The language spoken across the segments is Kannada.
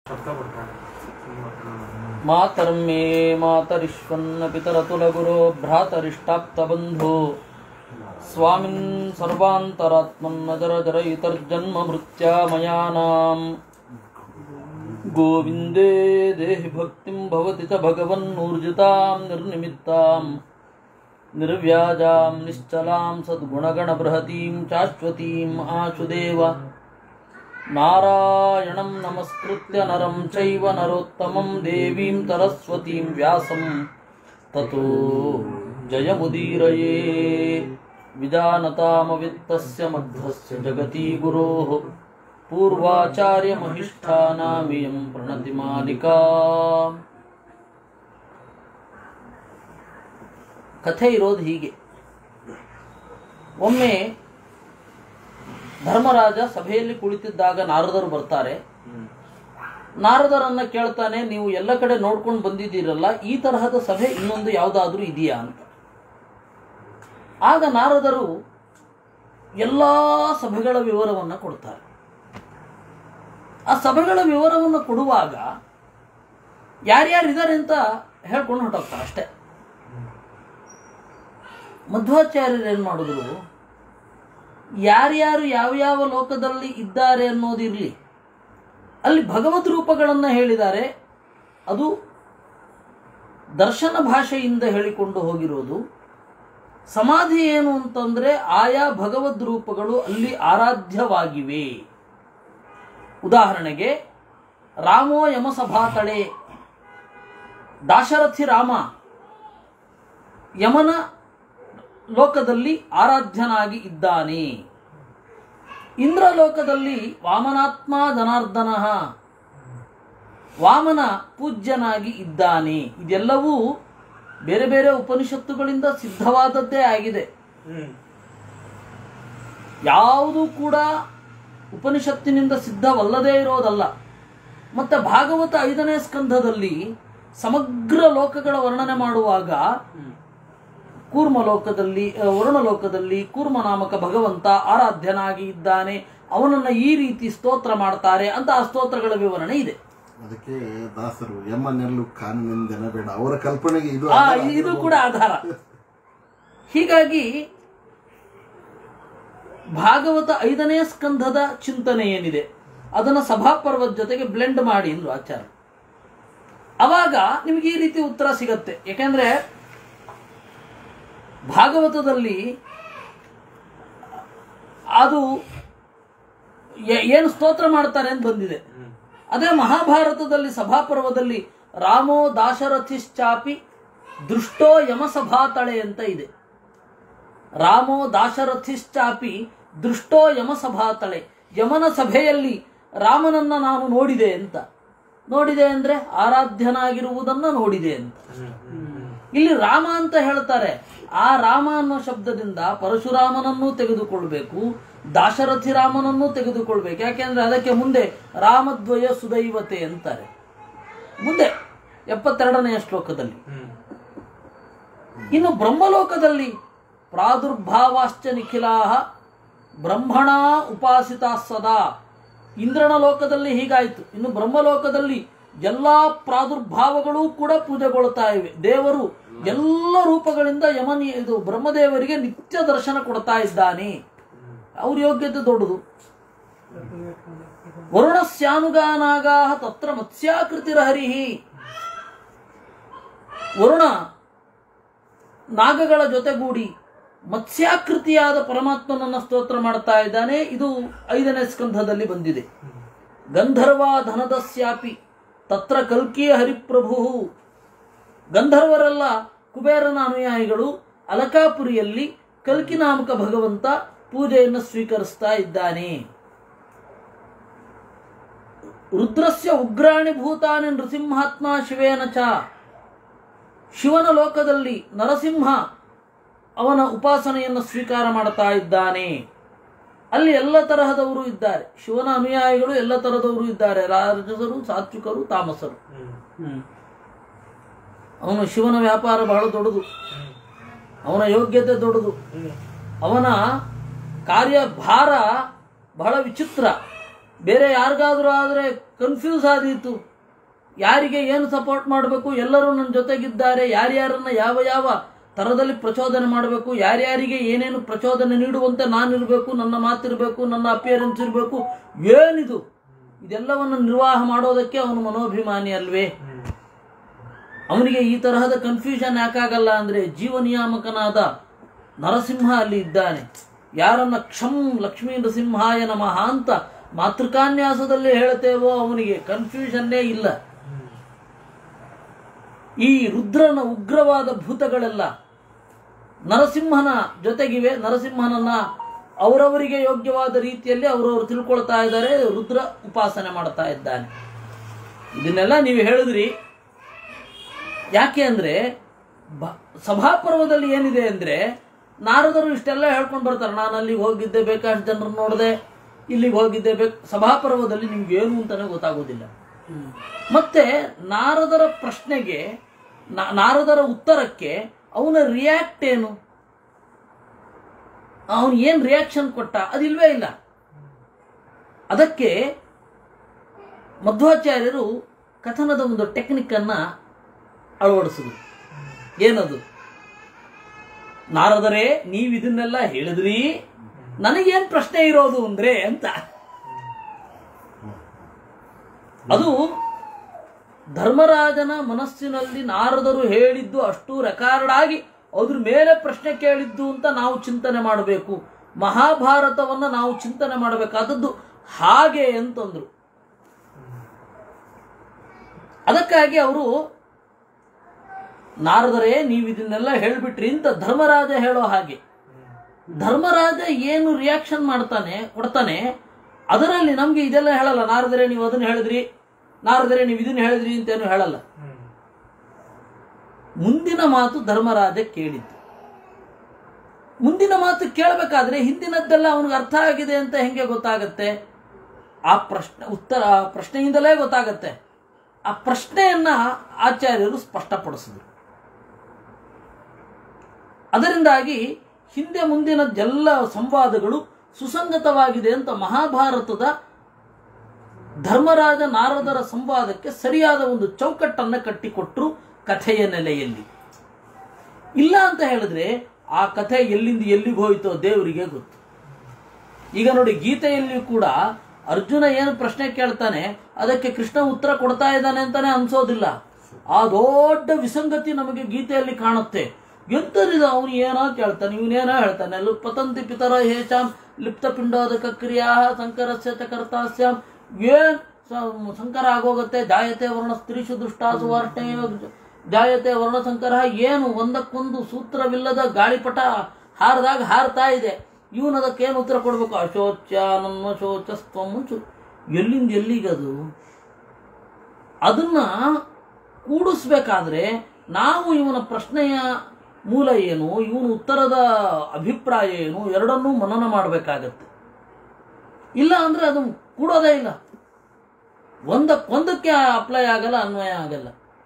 ಶಬ್ದ ಕೊಡ್ತಾರೆ ಮಾತರ್ಮೇ ಮಾತರಿಶ್ವನ್ನ ಪಿತರತುಲಗುರೋ ಭ್ರಾತರಿಷ್ಟಾಪ್ತಬಂಧು ಸ್ವಾಮಿನ್ ಸರ್ವಾಂತರಾತ್ಮನ್ನ ಜರ ಜರ ಇತರ್ಜನ್ಮ ಮೃತ್ಯಾಮಯಾನಾಂ ಗೋವಿಂದೇ ದೇಹಿ ಭಕ್ತಿಂ ಭವತಿ ಚ ಭಗವನ್ನೂರ್ಜಿತಾಂ ನಿರ್ನಿಮಿತ್ತಾಂ ನಿರ್ವ್ಯಾಜಾಂ ನಿಶ್ಚಲಾಂ ಸದ್ಗುಣಗಣಬೃಹತೀಂ ಶಾಶ್ವತೀಂ ಆಶುದೇವ ನಾರಾಯಣಂ ನಮಸ್ಕೃತ್ಯ ನರಂ ಚೈವ ನರೋತ್ತಮಂ ದೇವೀಂ ಸರಸ್ವತೀಂ ವ್ಯಾಸಂ ತತೋ ಜಯಮುದೀರಯೇ ವಿಜಾನತಾಮವಿತ್ತಸ್ಯ ಮಧ್ವಸ್ಯ ಜಗತಿ ಗುರೋಃ ಪೂರ್ವಾಚಾರ್ಯಮಹಿಷ್ಠಾನಾಮಿಯಂ ಪ್ರಣತಿ ಮಾಲಿಕಾ ಕಥೆ ಇರೋದು ಹೀಗೆ ಒಮ್ಮೆ ಧರ್ಮರಾಜ ಸಭೆಯಲ್ಲಿ ಕುಳಿತಿದ್ದಾಗ ನಾರದರು ಬರ್ತಾರೆ ನಾರದರನ್ನ ಕೇಳ್ತಾನೆ ನೀವು ಎಲ್ಲ ಕಡೆ ನೋಡ್ಕೊಂಡು ಬಂದಿದ್ದೀರಲ್ಲ ಈ ತರಹದ ಸಭೆ ಇನ್ನೊಂದು ಯಾವುದಾದ್ರೂ ಇದೆಯಾ ಅಂತ ಆಗ ನಾರದರು ಎಲ್ಲ ಸಭೆಗಳ ವಿವರವನ್ನು ಕೊಡ್ತಾರೆ ಆ ಸಭೆಗಳ ವಿವರವನ್ನು ಕೊಡುವಾಗ ಯಾರ್ಯಾರಿದ್ದಾರೆ ಅಂತ ಹೇಳ್ಕೊಂಡು ಹೊರಟೋಗ್ತಾರೆ ಅಷ್ಟೇ ಮಧ್ವಾಚಾರ್ಯರು ಏನು ಮಾಡಿದ್ರು ಯಾರ್ಯಾರು ಯಾವ್ಯಾವ ಲೋಕದಲ್ಲಿ ಇದ್ದಾರೆ ಅನ್ನೋದಿರಲಿ ಅಲ್ಲಿ ಭಗವದ್ ರೂಪಗಳನ್ನು ಹೇಳಿದ್ದಾರೆ ಅದು ದರ್ಶನ ಭಾಷೆಯಿಂದ ಹೇಳಿಕೊಂಡು ಹೋಗಿರೋದು ಸಮಾಧಿ ಏನು ಅಂತಂದ್ರೆ ಆಯಾ ಭಗವದ್ ರೂಪಗಳು ಅಲ್ಲಿ ಆರಾಧ್ಯವಾಗಿವೆ ಉದಾಹರಣೆಗೆ ರಾಮೋ ಯಮಸಭಾತಳೆ ದಾಶರಥಿ ರಾಮ ಯಮನ ಲೋಕದಲ್ಲಿ ಆರಾಧ್ಯನಾಗಿ ಇದ್ದಾನೆ ಇಂದ್ರಲೋಕದಲ್ಲಿ ವಾಮನಾತ್ಮ ಜನಾರ್ದನ ವಾಮನ ಪೂಜ್ಯನಾಗಿ ಇದ್ದಾನೆ ಇದೆಲ್ಲವೂ ಬೇರೆ ಬೇರೆ ಉಪನಿಷತ್ತುಗಳಿಂದ ಸಿದ್ಧವಾದದ್ದೇ ಆಗಿದೆ ಯಾವುದು ಕೂಡ ಉಪನಿಷತ್ತಿನಿಂದ ಸಿದ್ಧವಲ್ಲದೇ ಇರೋದಲ್ಲ ಮತ್ತೆ ಭಾಗವತ ಐದನೇ ಸ್ಕಂಧದಲ್ಲಿ ಸಮಗ್ರ ಲೋಕಗಳ ವರ್ಣನೆ ಮಾಡುವಾಗ ಕೂರ್ಮ ಲೋಕದಲ್ಲಿ ಅ, ವರುಣ ಲೋಕದಲ್ಲಿ ಕೂರ್ಮ ನಾಮಕ ಭಗವಂತ ಆರಾಧ್ಯನಾಗಿ ಇದ್ದಾನೆ ಅವನನ್ನ ಈ ರೀತಿ ಸ್ತೋತ್ರ ಮಾಡ್ತಾರೆ ಅಂತ ಆ ಸ್ತೋತ್ರಗಳ ವಿವರಣೆ ಇದೆ ಅದಕ್ಕೆ ದಾಸರು ಎಮ್ಮ ನೆಲ್ಲು ಕಾನಿನಿಂದೆನ ಬೇಡ ಅವರ ಕಲ್ಪನೆಗೆ ಇದು ಆ ಆಧಾರ ಇದು ಕೂಡ ಆಧಾರ ಹೀಗಾಗಿ ಭಾಗವತ ಐದನೇ ಸ್ಕಂಧದ ಚಿಂತನೆ ಏನಿದೆ ಅದನ್ನ ಸಭಾಪರ್ವದ ಜೊತೆಗೆ ಬ್ಲೆಂಡ್ ಮಾಡಿ ಅಂದ್ರು ಆಚಾರ್ಯ ಅವಾಗ ನಿಮಗೆ ಈ ರೀತಿ ಉತ್ತರ ಸಿಗತ್ತೆ ಯಾಕೆಂದ್ರೆ ಭಾಗವತದಲ್ಲಿ ಅದು ಏ- ಏನು ಸ್ತೋತ್ರ ಮಾಡ್ತಾರೆ ಅಂತ ಬಂದಿದೆ ಅದೇ ಮಹಾಭಾರತದಲ್ಲಿ ಸಭಾಪರ್ವದಲ್ಲಿ ರಾಮೋ ದಾಶರಥಿಶ್ಚಾಪಿ ದೃಷ್ಟೋ ಯಮಸಭಾತಳೆ ಅಂತ ಇದೆ ರಾಮೋ ದಾಶರಥಿಶ್ಚಾಪಿ ದೃಷ್ಟೋ ಯಮಸಭಾತಳೆ ಯಮನ ಸಭೆಯಲ್ಲಿ ರಾಮನನ್ನ ನಾನು ನೋಡಿದೆ ಅಂತ ನೋಡಿದೆ ಅಂದ್ರೆ ಆರಾಧ್ಯನಾಗಿರುವುದನ್ನ ನೋಡಿದೆ ಅಂತ ಇಲ್ಲಿ ರಾಮ ಅಂತ ಹೇಳ್ತಾರೆ ಆ ರಾಮ ಅನ್ನೋ ಶಬ್ದದಿಂದ ಪರಶುರಾಮನನ್ನು ತೆಗೆದುಕೊಳ್ಬೇಕು ದಾಶರಥಿ ರಾಮನನ್ನು ತೆಗೆದುಕೊಳ್ಬೇಕು ಯಾಕೆಂದ್ರೆ ಅದಕ್ಕೆ ಮುಂದೆ ರಾಮದ್ವಯ ಸುದೈವತೆ ಅಂತಾರೆ ಮುಂದೆ ಎಪ್ಪತ್ತೆರಡನೆಯ ಶ್ಲೋಕದಲ್ಲಿ ಇನ್ನು ಬ್ರಹ್ಮಲೋಕದಲ್ಲಿ ಪ್ರಾದುರ್ಭಾವಾಶ್ಚ ನಿಖಿಲಾಹ ಬ್ರಹ್ಮಣ ಉಪಾಸಿತಾ ಸದಾ ಇಂದ್ರನ ಲೋಕದಲ್ಲಿ ಹೀಗಾಯಿತು ಇನ್ನು ಬ್ರಹ್ಮಲೋಕದಲ್ಲಿ ಎಲ್ಲಾ ಪ್ರಾದುರ್ಭಾವಗಳೂ ಕೂಡ ಪೂಜೆಗೊಳ್ತಾ ಇವೆ ದೇವರು ಎಲ್ಲ ರೂಪಗಳಿಂದ ಯಮನಿ ಇದು ಬ್ರಹ್ಮದೇವರಿಗೆ ನಿತ್ಯ ದರ್ಶನ ಕೊಡ್ತಾ ಇದ್ದಾನೆ ಅವ್ರ ಯೋಗ್ಯತೆ ದೊಡ್ಡದು ವರುಣಸ್ಯಾನುಗಾನಾಗಾ ತತ್ರ ಮತ್ಸ್ಯಾಕೃತಿರಹರಿಹಿ ವರುಣ ನಾಗಗಳ ಜೊತೆಗೂಡಿ ಮತ್ಸ್ಯಾಕೃತಿಯಾದ ಪರಮಾತ್ಮನನ್ನ ಸ್ತೋತ್ರ ಮಾಡ್ತಾ ಇದ್ದಾನೆ ಇದು ಐದನೇ ಸ್ಕಂಧದಲ್ಲಿ ಬಂದಿದೆ ಗಂಧರ್ವ ಧನದಸ್ಯಾಪಿ ತತ್ರ ಕಲ್ಕಿಯ ಹರಿಪ್ರಭು ಗಂಧರ್ವರೆಲ್ಲ ಕುಬೇರನ ಅನುಯಾಯಿಗಳು ಅಲಕಾಪುರಿಯಲ್ಲಿ ಕಲ್ಕಿ ನಾಮಕ ಭಗವಂತ ಪೂಜೆಯನ್ನು ಸ್ವೀಕರಿಸ್ತಾ ಇದ್ದಾನೆ ರುದ್ರಸ್ಯ ಉಗ್ರಾಣಿ ಭೂತಾನಿ ನೃಸಿಂಹಾತ್ಮ ಶಿವೇನ ಚ ಶಿವನ ಲೋಕದಲ್ಲಿ ನರಸಿಂಹ ಅವನ ಉಪಾಸನೆಯನ್ನು ಸ್ವೀಕಾರ ಮಾಡ್ತಾ ಇದ್ದಾನೆ ಅಲ್ಲಿ ಎಲ್ಲ ತರಹದವರು ಇದ್ದಾರೆ ಶಿವನ ಅನುಯಾಯಿಗಳು ಎಲ್ಲ ತರಹದವರು ಇದ್ದಾರೆ ರಾಜಸರು ಸಾತ್ವಿಕರು ತಾಮಸರು ಅವನು ಶಿವನ ವ್ಯಾಪಾರ ಬಹಳ ದೊಡ್ಡದು ಅವನ ಯೋಗ್ಯತೆ ದೊಡ್ಡದು ಅವನ ಕಾರ್ಯಭಾರ ಬಹಳ ವಿಚಿತ್ರ ಬೇರೆ ಯಾರಿಗಾದ್ರೂ ಆದರೆ ಕನ್ಫ್ಯೂಸ್ ಆದೀತು ಯಾರಿಗೆ ಏನು ಸಪೋರ್ಟ್ ಮಾಡಬೇಕು ಎಲ್ಲರೂ ನನ್ನ ಜೊತೆಗಿದ್ದಾರೆ ಯಾರ್ಯಾರನ್ನ ಯಾವ ಯಾವ ಥರದಲ್ಲಿ ಪ್ರಚೋದನೆ ಮಾಡಬೇಕು ಯಾರ್ಯಾರಿಗೆ ಏನೇನು ಪ್ರಚೋದನೆ ನೀಡುವಂತೆ ನಾನಿರಬೇಕು ನನ್ನ ಮಾತಿರಬೇಕು ನನ್ನ ಅಪಿಯರೆನ್ಸ್ ಇರಬೇಕು ಏನಿದು ಇದೆಲ್ಲವನ್ನು ನಿರ್ವಾಹ ಮಾಡೋದಕ್ಕೆ ಅವನು ಮನೋಭಿಮಾನಿ ಅಲ್ವೇ ಅವನಿಗೆ ಈ ತರಹದ ಕನ್ಫ್ಯೂಷನ್ ಯಾಕಾಗಲ್ಲ ಅಂದ್ರೆ ಜೀವ ನಿಯಾಮಕನಾದ ನರಸಿಂಹ ಅಲ್ಲಿ ಇದ್ದಾನೆ ಯಾರನ್ನ ಕ್ಷಂ ಲಕ್ಷ್ಮೀ ನರಸಿಂಹಾಯ ನಮಃ ಅಂತ ಮಾತೃಕಾನ್ಯಾಸದಲ್ಲಿ ಹೇಳ್ತೇವೋ ಅವನಿಗೆ ಕನ್ಫ್ಯೂಷನ್ನೇ ಇಲ್ಲ ಈ ರುದ್ರನ ಉಗ್ರವಾದ ಭೂತಗಳೆಲ್ಲ ನರಸಿಂಹನ ಜೊತೆಗಿವೆ ನರಸಿಂಹನನ್ನ ಅವರವರಿಗೆ ಯೋಗ್ಯವಾದ ರೀತಿಯಲ್ಲಿ ಅವರವರು ತಿಳ್ಕೊಳ್ತಾ ಇದ್ದಾರೆ ರುದ್ರ ಉಪಾಸನೆ ಮಾಡ್ತಾ ಇದ್ದಾನೆ ಇದನ್ನೆಲ್ಲ ನೀವು ಹೇಳಿದ್ರಿ ಯಾಕೆ ಅಂದ್ರೆ ಬ- ಸಭಾಪರ್ವದಲ್ಲಿ ಏನಿದೆ ಅಂದ್ರೆ ನಾರದರು ಇಷ್ಟೆಲ್ಲ ಹೇಳ್ಕೊಂಡು ಬರ್ತಾರೆ ನಾನು ಅಲ್ಲಿಗೆ ಹೋಗಿದ್ದೆ ಬೇಕಾಷ್ಟು ಜನರನ್ನು ನೋಡಿದೆ ಇಲ್ಲಿಗೆ ಹೋಗಿದ್ದೆ ಬೇಕು ಸಭಾಪರ್ವದಲ್ಲಿ ನಿಮ್ಗೆ ಏನು ಅಂತಾನೆ ಗೊತ್ತಾಗೋದಿಲ್ಲ ಮತ್ತೆ ನಾರದರ ಪ್ರಶ್ನೆಗೆ ನಾ- ನಾರದರ ಉತ್ತರಕ್ಕೆ ಅವನ ರಿಯಾಕ್ಟ್ ಏನು ಅವನು ಏನು ರಿಯಾಕ್ಷನ್ ಕೊಟ್ಟ ಅದಿಲ್ವೇ ಇಲ್ಲ ಅದಕ್ಕೆ ಮಧ್ವಾಚಾರ್ಯರು ಕಥನದ ಒಂದು ಟೆಕ್ನಿಕ್ ಅನ್ನ ಅಳವಡಿಸಿದ್ರು ಏನದು ನಾರದರೇ ನೀವು ಇದನ್ನೆಲ್ಲ ಹೇಳಿದ್ರಿ ನನಗೇನ್ ಪ್ರಶ್ನೆ ಇರೋದು ಅಂದ್ರೆ ಅಂತ ಅದು ಧರ್ಮರಾಜನ ಮನಸ್ಸಿನಲ್ಲಿ ನಾರದರು ಹೇಳಿದ್ದು ಅಷ್ಟು ರೆಕಾರ್ಡ್ ಆಗಿ ಅದ್ರ ಮೇಲೆ ಪ್ರಶ್ನೆ ಕೇಳಿದ್ದು ಅಂತ ನಾವು ಚಿಂತನೆ ಮಾಡಬೇಕು ಮಹಾಭಾರತವನ್ನ ನಾವು ಚಿಂತನೆ ಮಾಡಬೇಕಾದದ್ದು ಹಾಗೆ ಅಂತಂದ್ರು ಅದಕ್ಕಾಗಿ ಅವರು ನಾರದರೇ ನೀವು ಇದನ್ನೆಲ್ಲ ಹೇಳ್ಬಿಟ್ರಿ ಅಂತ ಧರ್ಮರಾಜ ಹೇಳೋ ಹಾಗೆ ಧರ್ಮರಾಜ ಏನು ರಿಯಾಕ್ಷನ್ ಮಾಡ್ತಾನೆ ಕೊಡ್ತಾನೆ ಅದರಲ್ಲಿ ನಮ್ಗೆ ಇದೆಲ್ಲ ಹೇಳಲ್ಲ ನಾರದರೇ ನೀವು ಅದನ್ನ ಹೇಳಿದ್ರಿ ನಾರದರೇ ನೀವು ಇದನ್ನ ಹೇಳಿದ್ರಿ ಅಂತೇನು ಹೇಳಲ್ಲ ಮುಂದಿನ ಮಾತು ಧರ್ಮರಾಜ ಕೇಳಿದ್ದು ಮುಂದಿನ ಮಾತು ಕೇಳಬೇಕಾದ್ರೆ ಹಿಂದಿನದ್ದೆಲ್ಲ ಅವನಿಗೆ ಅರ್ಥ ಆಗಿದೆ ಅಂತ ಹೆಂಗೆ ಗೊತ್ತಾಗತ್ತೆ ಆ ಪ್ರಶ್ನೆ ಉತ್ತರ ಆ ಪ್ರಶ್ನೆಯಿಂದಲೇ ಗೊತ್ತಾಗತ್ತೆ ಆ ಪ್ರಶ್ನೆಯನ್ನ ಆಚಾರ್ಯರು ಸ್ಪಷ್ಟಪಡಿಸಿದ್ರು ಅದರಿಂದಾಗಿ ಹಿಂದೆ ಮುಂದಿನದ್ದೆಲ್ಲ ಸಂವಾದಗಳು ಸುಸಂಗತವಾಗಿದೆ ಅಂತ ಮಹಾಭಾರತದ ಧರ್ಮರಾಜ ನಾರದರ ಸಂವಾದಕ್ಕೆ ಸರಿಯಾದ ಒಂದು ಚೌಕಟ್ಟನ್ನ ಕಟ್ಟಿಕೊಟ್ರು ಕಥೆಯ ನೆಲೆಯಲ್ಲಿ ಇಲ್ಲ ಅಂತ ಹೇಳಿದ್ರೆ ಆ ಕಥೆ ಎಲ್ಲಿಂದ ಎಲ್ಲಿಗೆ ಹೋಯ್ತೋ ದೇವರಿಗೆ ಗೊತ್ತು ಈಗ ನೋಡಿ ಗೀತೆಯಲ್ಲಿ ಕೂಡ ಅರ್ಜುನ ಏನು ಪ್ರಶ್ನೆ ಕೇಳ್ತಾನೆ ಅದಕ್ಕೆ ಕೃಷ್ಣ ಉತ್ತರ ಕೊಡ್ತಾ ಇದ್ದಾನೆ ಅಂತಾನೆ ಅನ್ಸೋದಿಲ್ಲ ಆ ದೊಡ್ಡ ವಿಸಂಗತಿ ನಮಗೆ ಗೀತೆಯಲ್ಲಿ ಕಾಣುತ್ತೆ ಎಂತರಿದ ಅವನು ಏನೋ ಕೇಳ್ತಾನೆ ಇವನೇನೋ ಹೇಳ್ತಾನೆ ಅಲ್ಲಿ ಪತಂತಿ ಪಿತರ ಹೇಷಾಂ ಲಿಪ್ತ ಪಿಂಡೋದಕ ಕ್ರಿಯಾ ಸಂಕರಸ್ಯ ಚ ಕರ್ತಾಸ್ಯಾಂ ಏನ್ ಸ- ಸಂಕರ ಆಗೋಗುತ್ತೆ ಜಾಯತೆ ವರ್ಣ ಸ್ತ್ರೀಷು ದುಷ್ಟಾಸು ವಾರ್ಷೆ ಜಾಯತೆ ವರ್ಣ ಸಂಕರ ಏನು ಒಂದಕ್ಕೊಂದು ಸೂತ್ರವಿಲ್ಲದ ಗಾಳಿಪಟ ಹಾರದಾಗ ಹಾರ್ತಾ ಇದೆ ಇವನು ಅದಕ್ಕೇನು ಉತ್ತರ ಕೊಡ್ಬೇಕು ಅಶೋಚ ನನ್ನ ಶೋಚ ಮುಂಚು ಎಲ್ಲಿಂದ ಎಲ್ಲಿಗದು ಅದನ್ನ ಕೂಡಿಸ್ಬೇಕಾದ್ರೆ ನಾವು ಇವನ ಪ್ರಶ್ನೆಯ ಮೂಲ ಏನು ಇವನ ಉತ್ತರದ ಅಭಿಪ್ರಾಯ ಏನು ಎರಡನ್ನೂ ಮನನ ಮಾಡಬೇಕಾಗತ್ತೆ ಇಲ್ಲ ಅಂದ್ರೆ ಅದು ಕೂಡೋದೇ ಇಲ್ಲ ಒಂದಕ್ಕೊಂದಕ್ಕೆ ಅಪ್ಲೈ ಆಗಲ್ಲ ಅನ್ವಯ ಆಗಲ್ಲ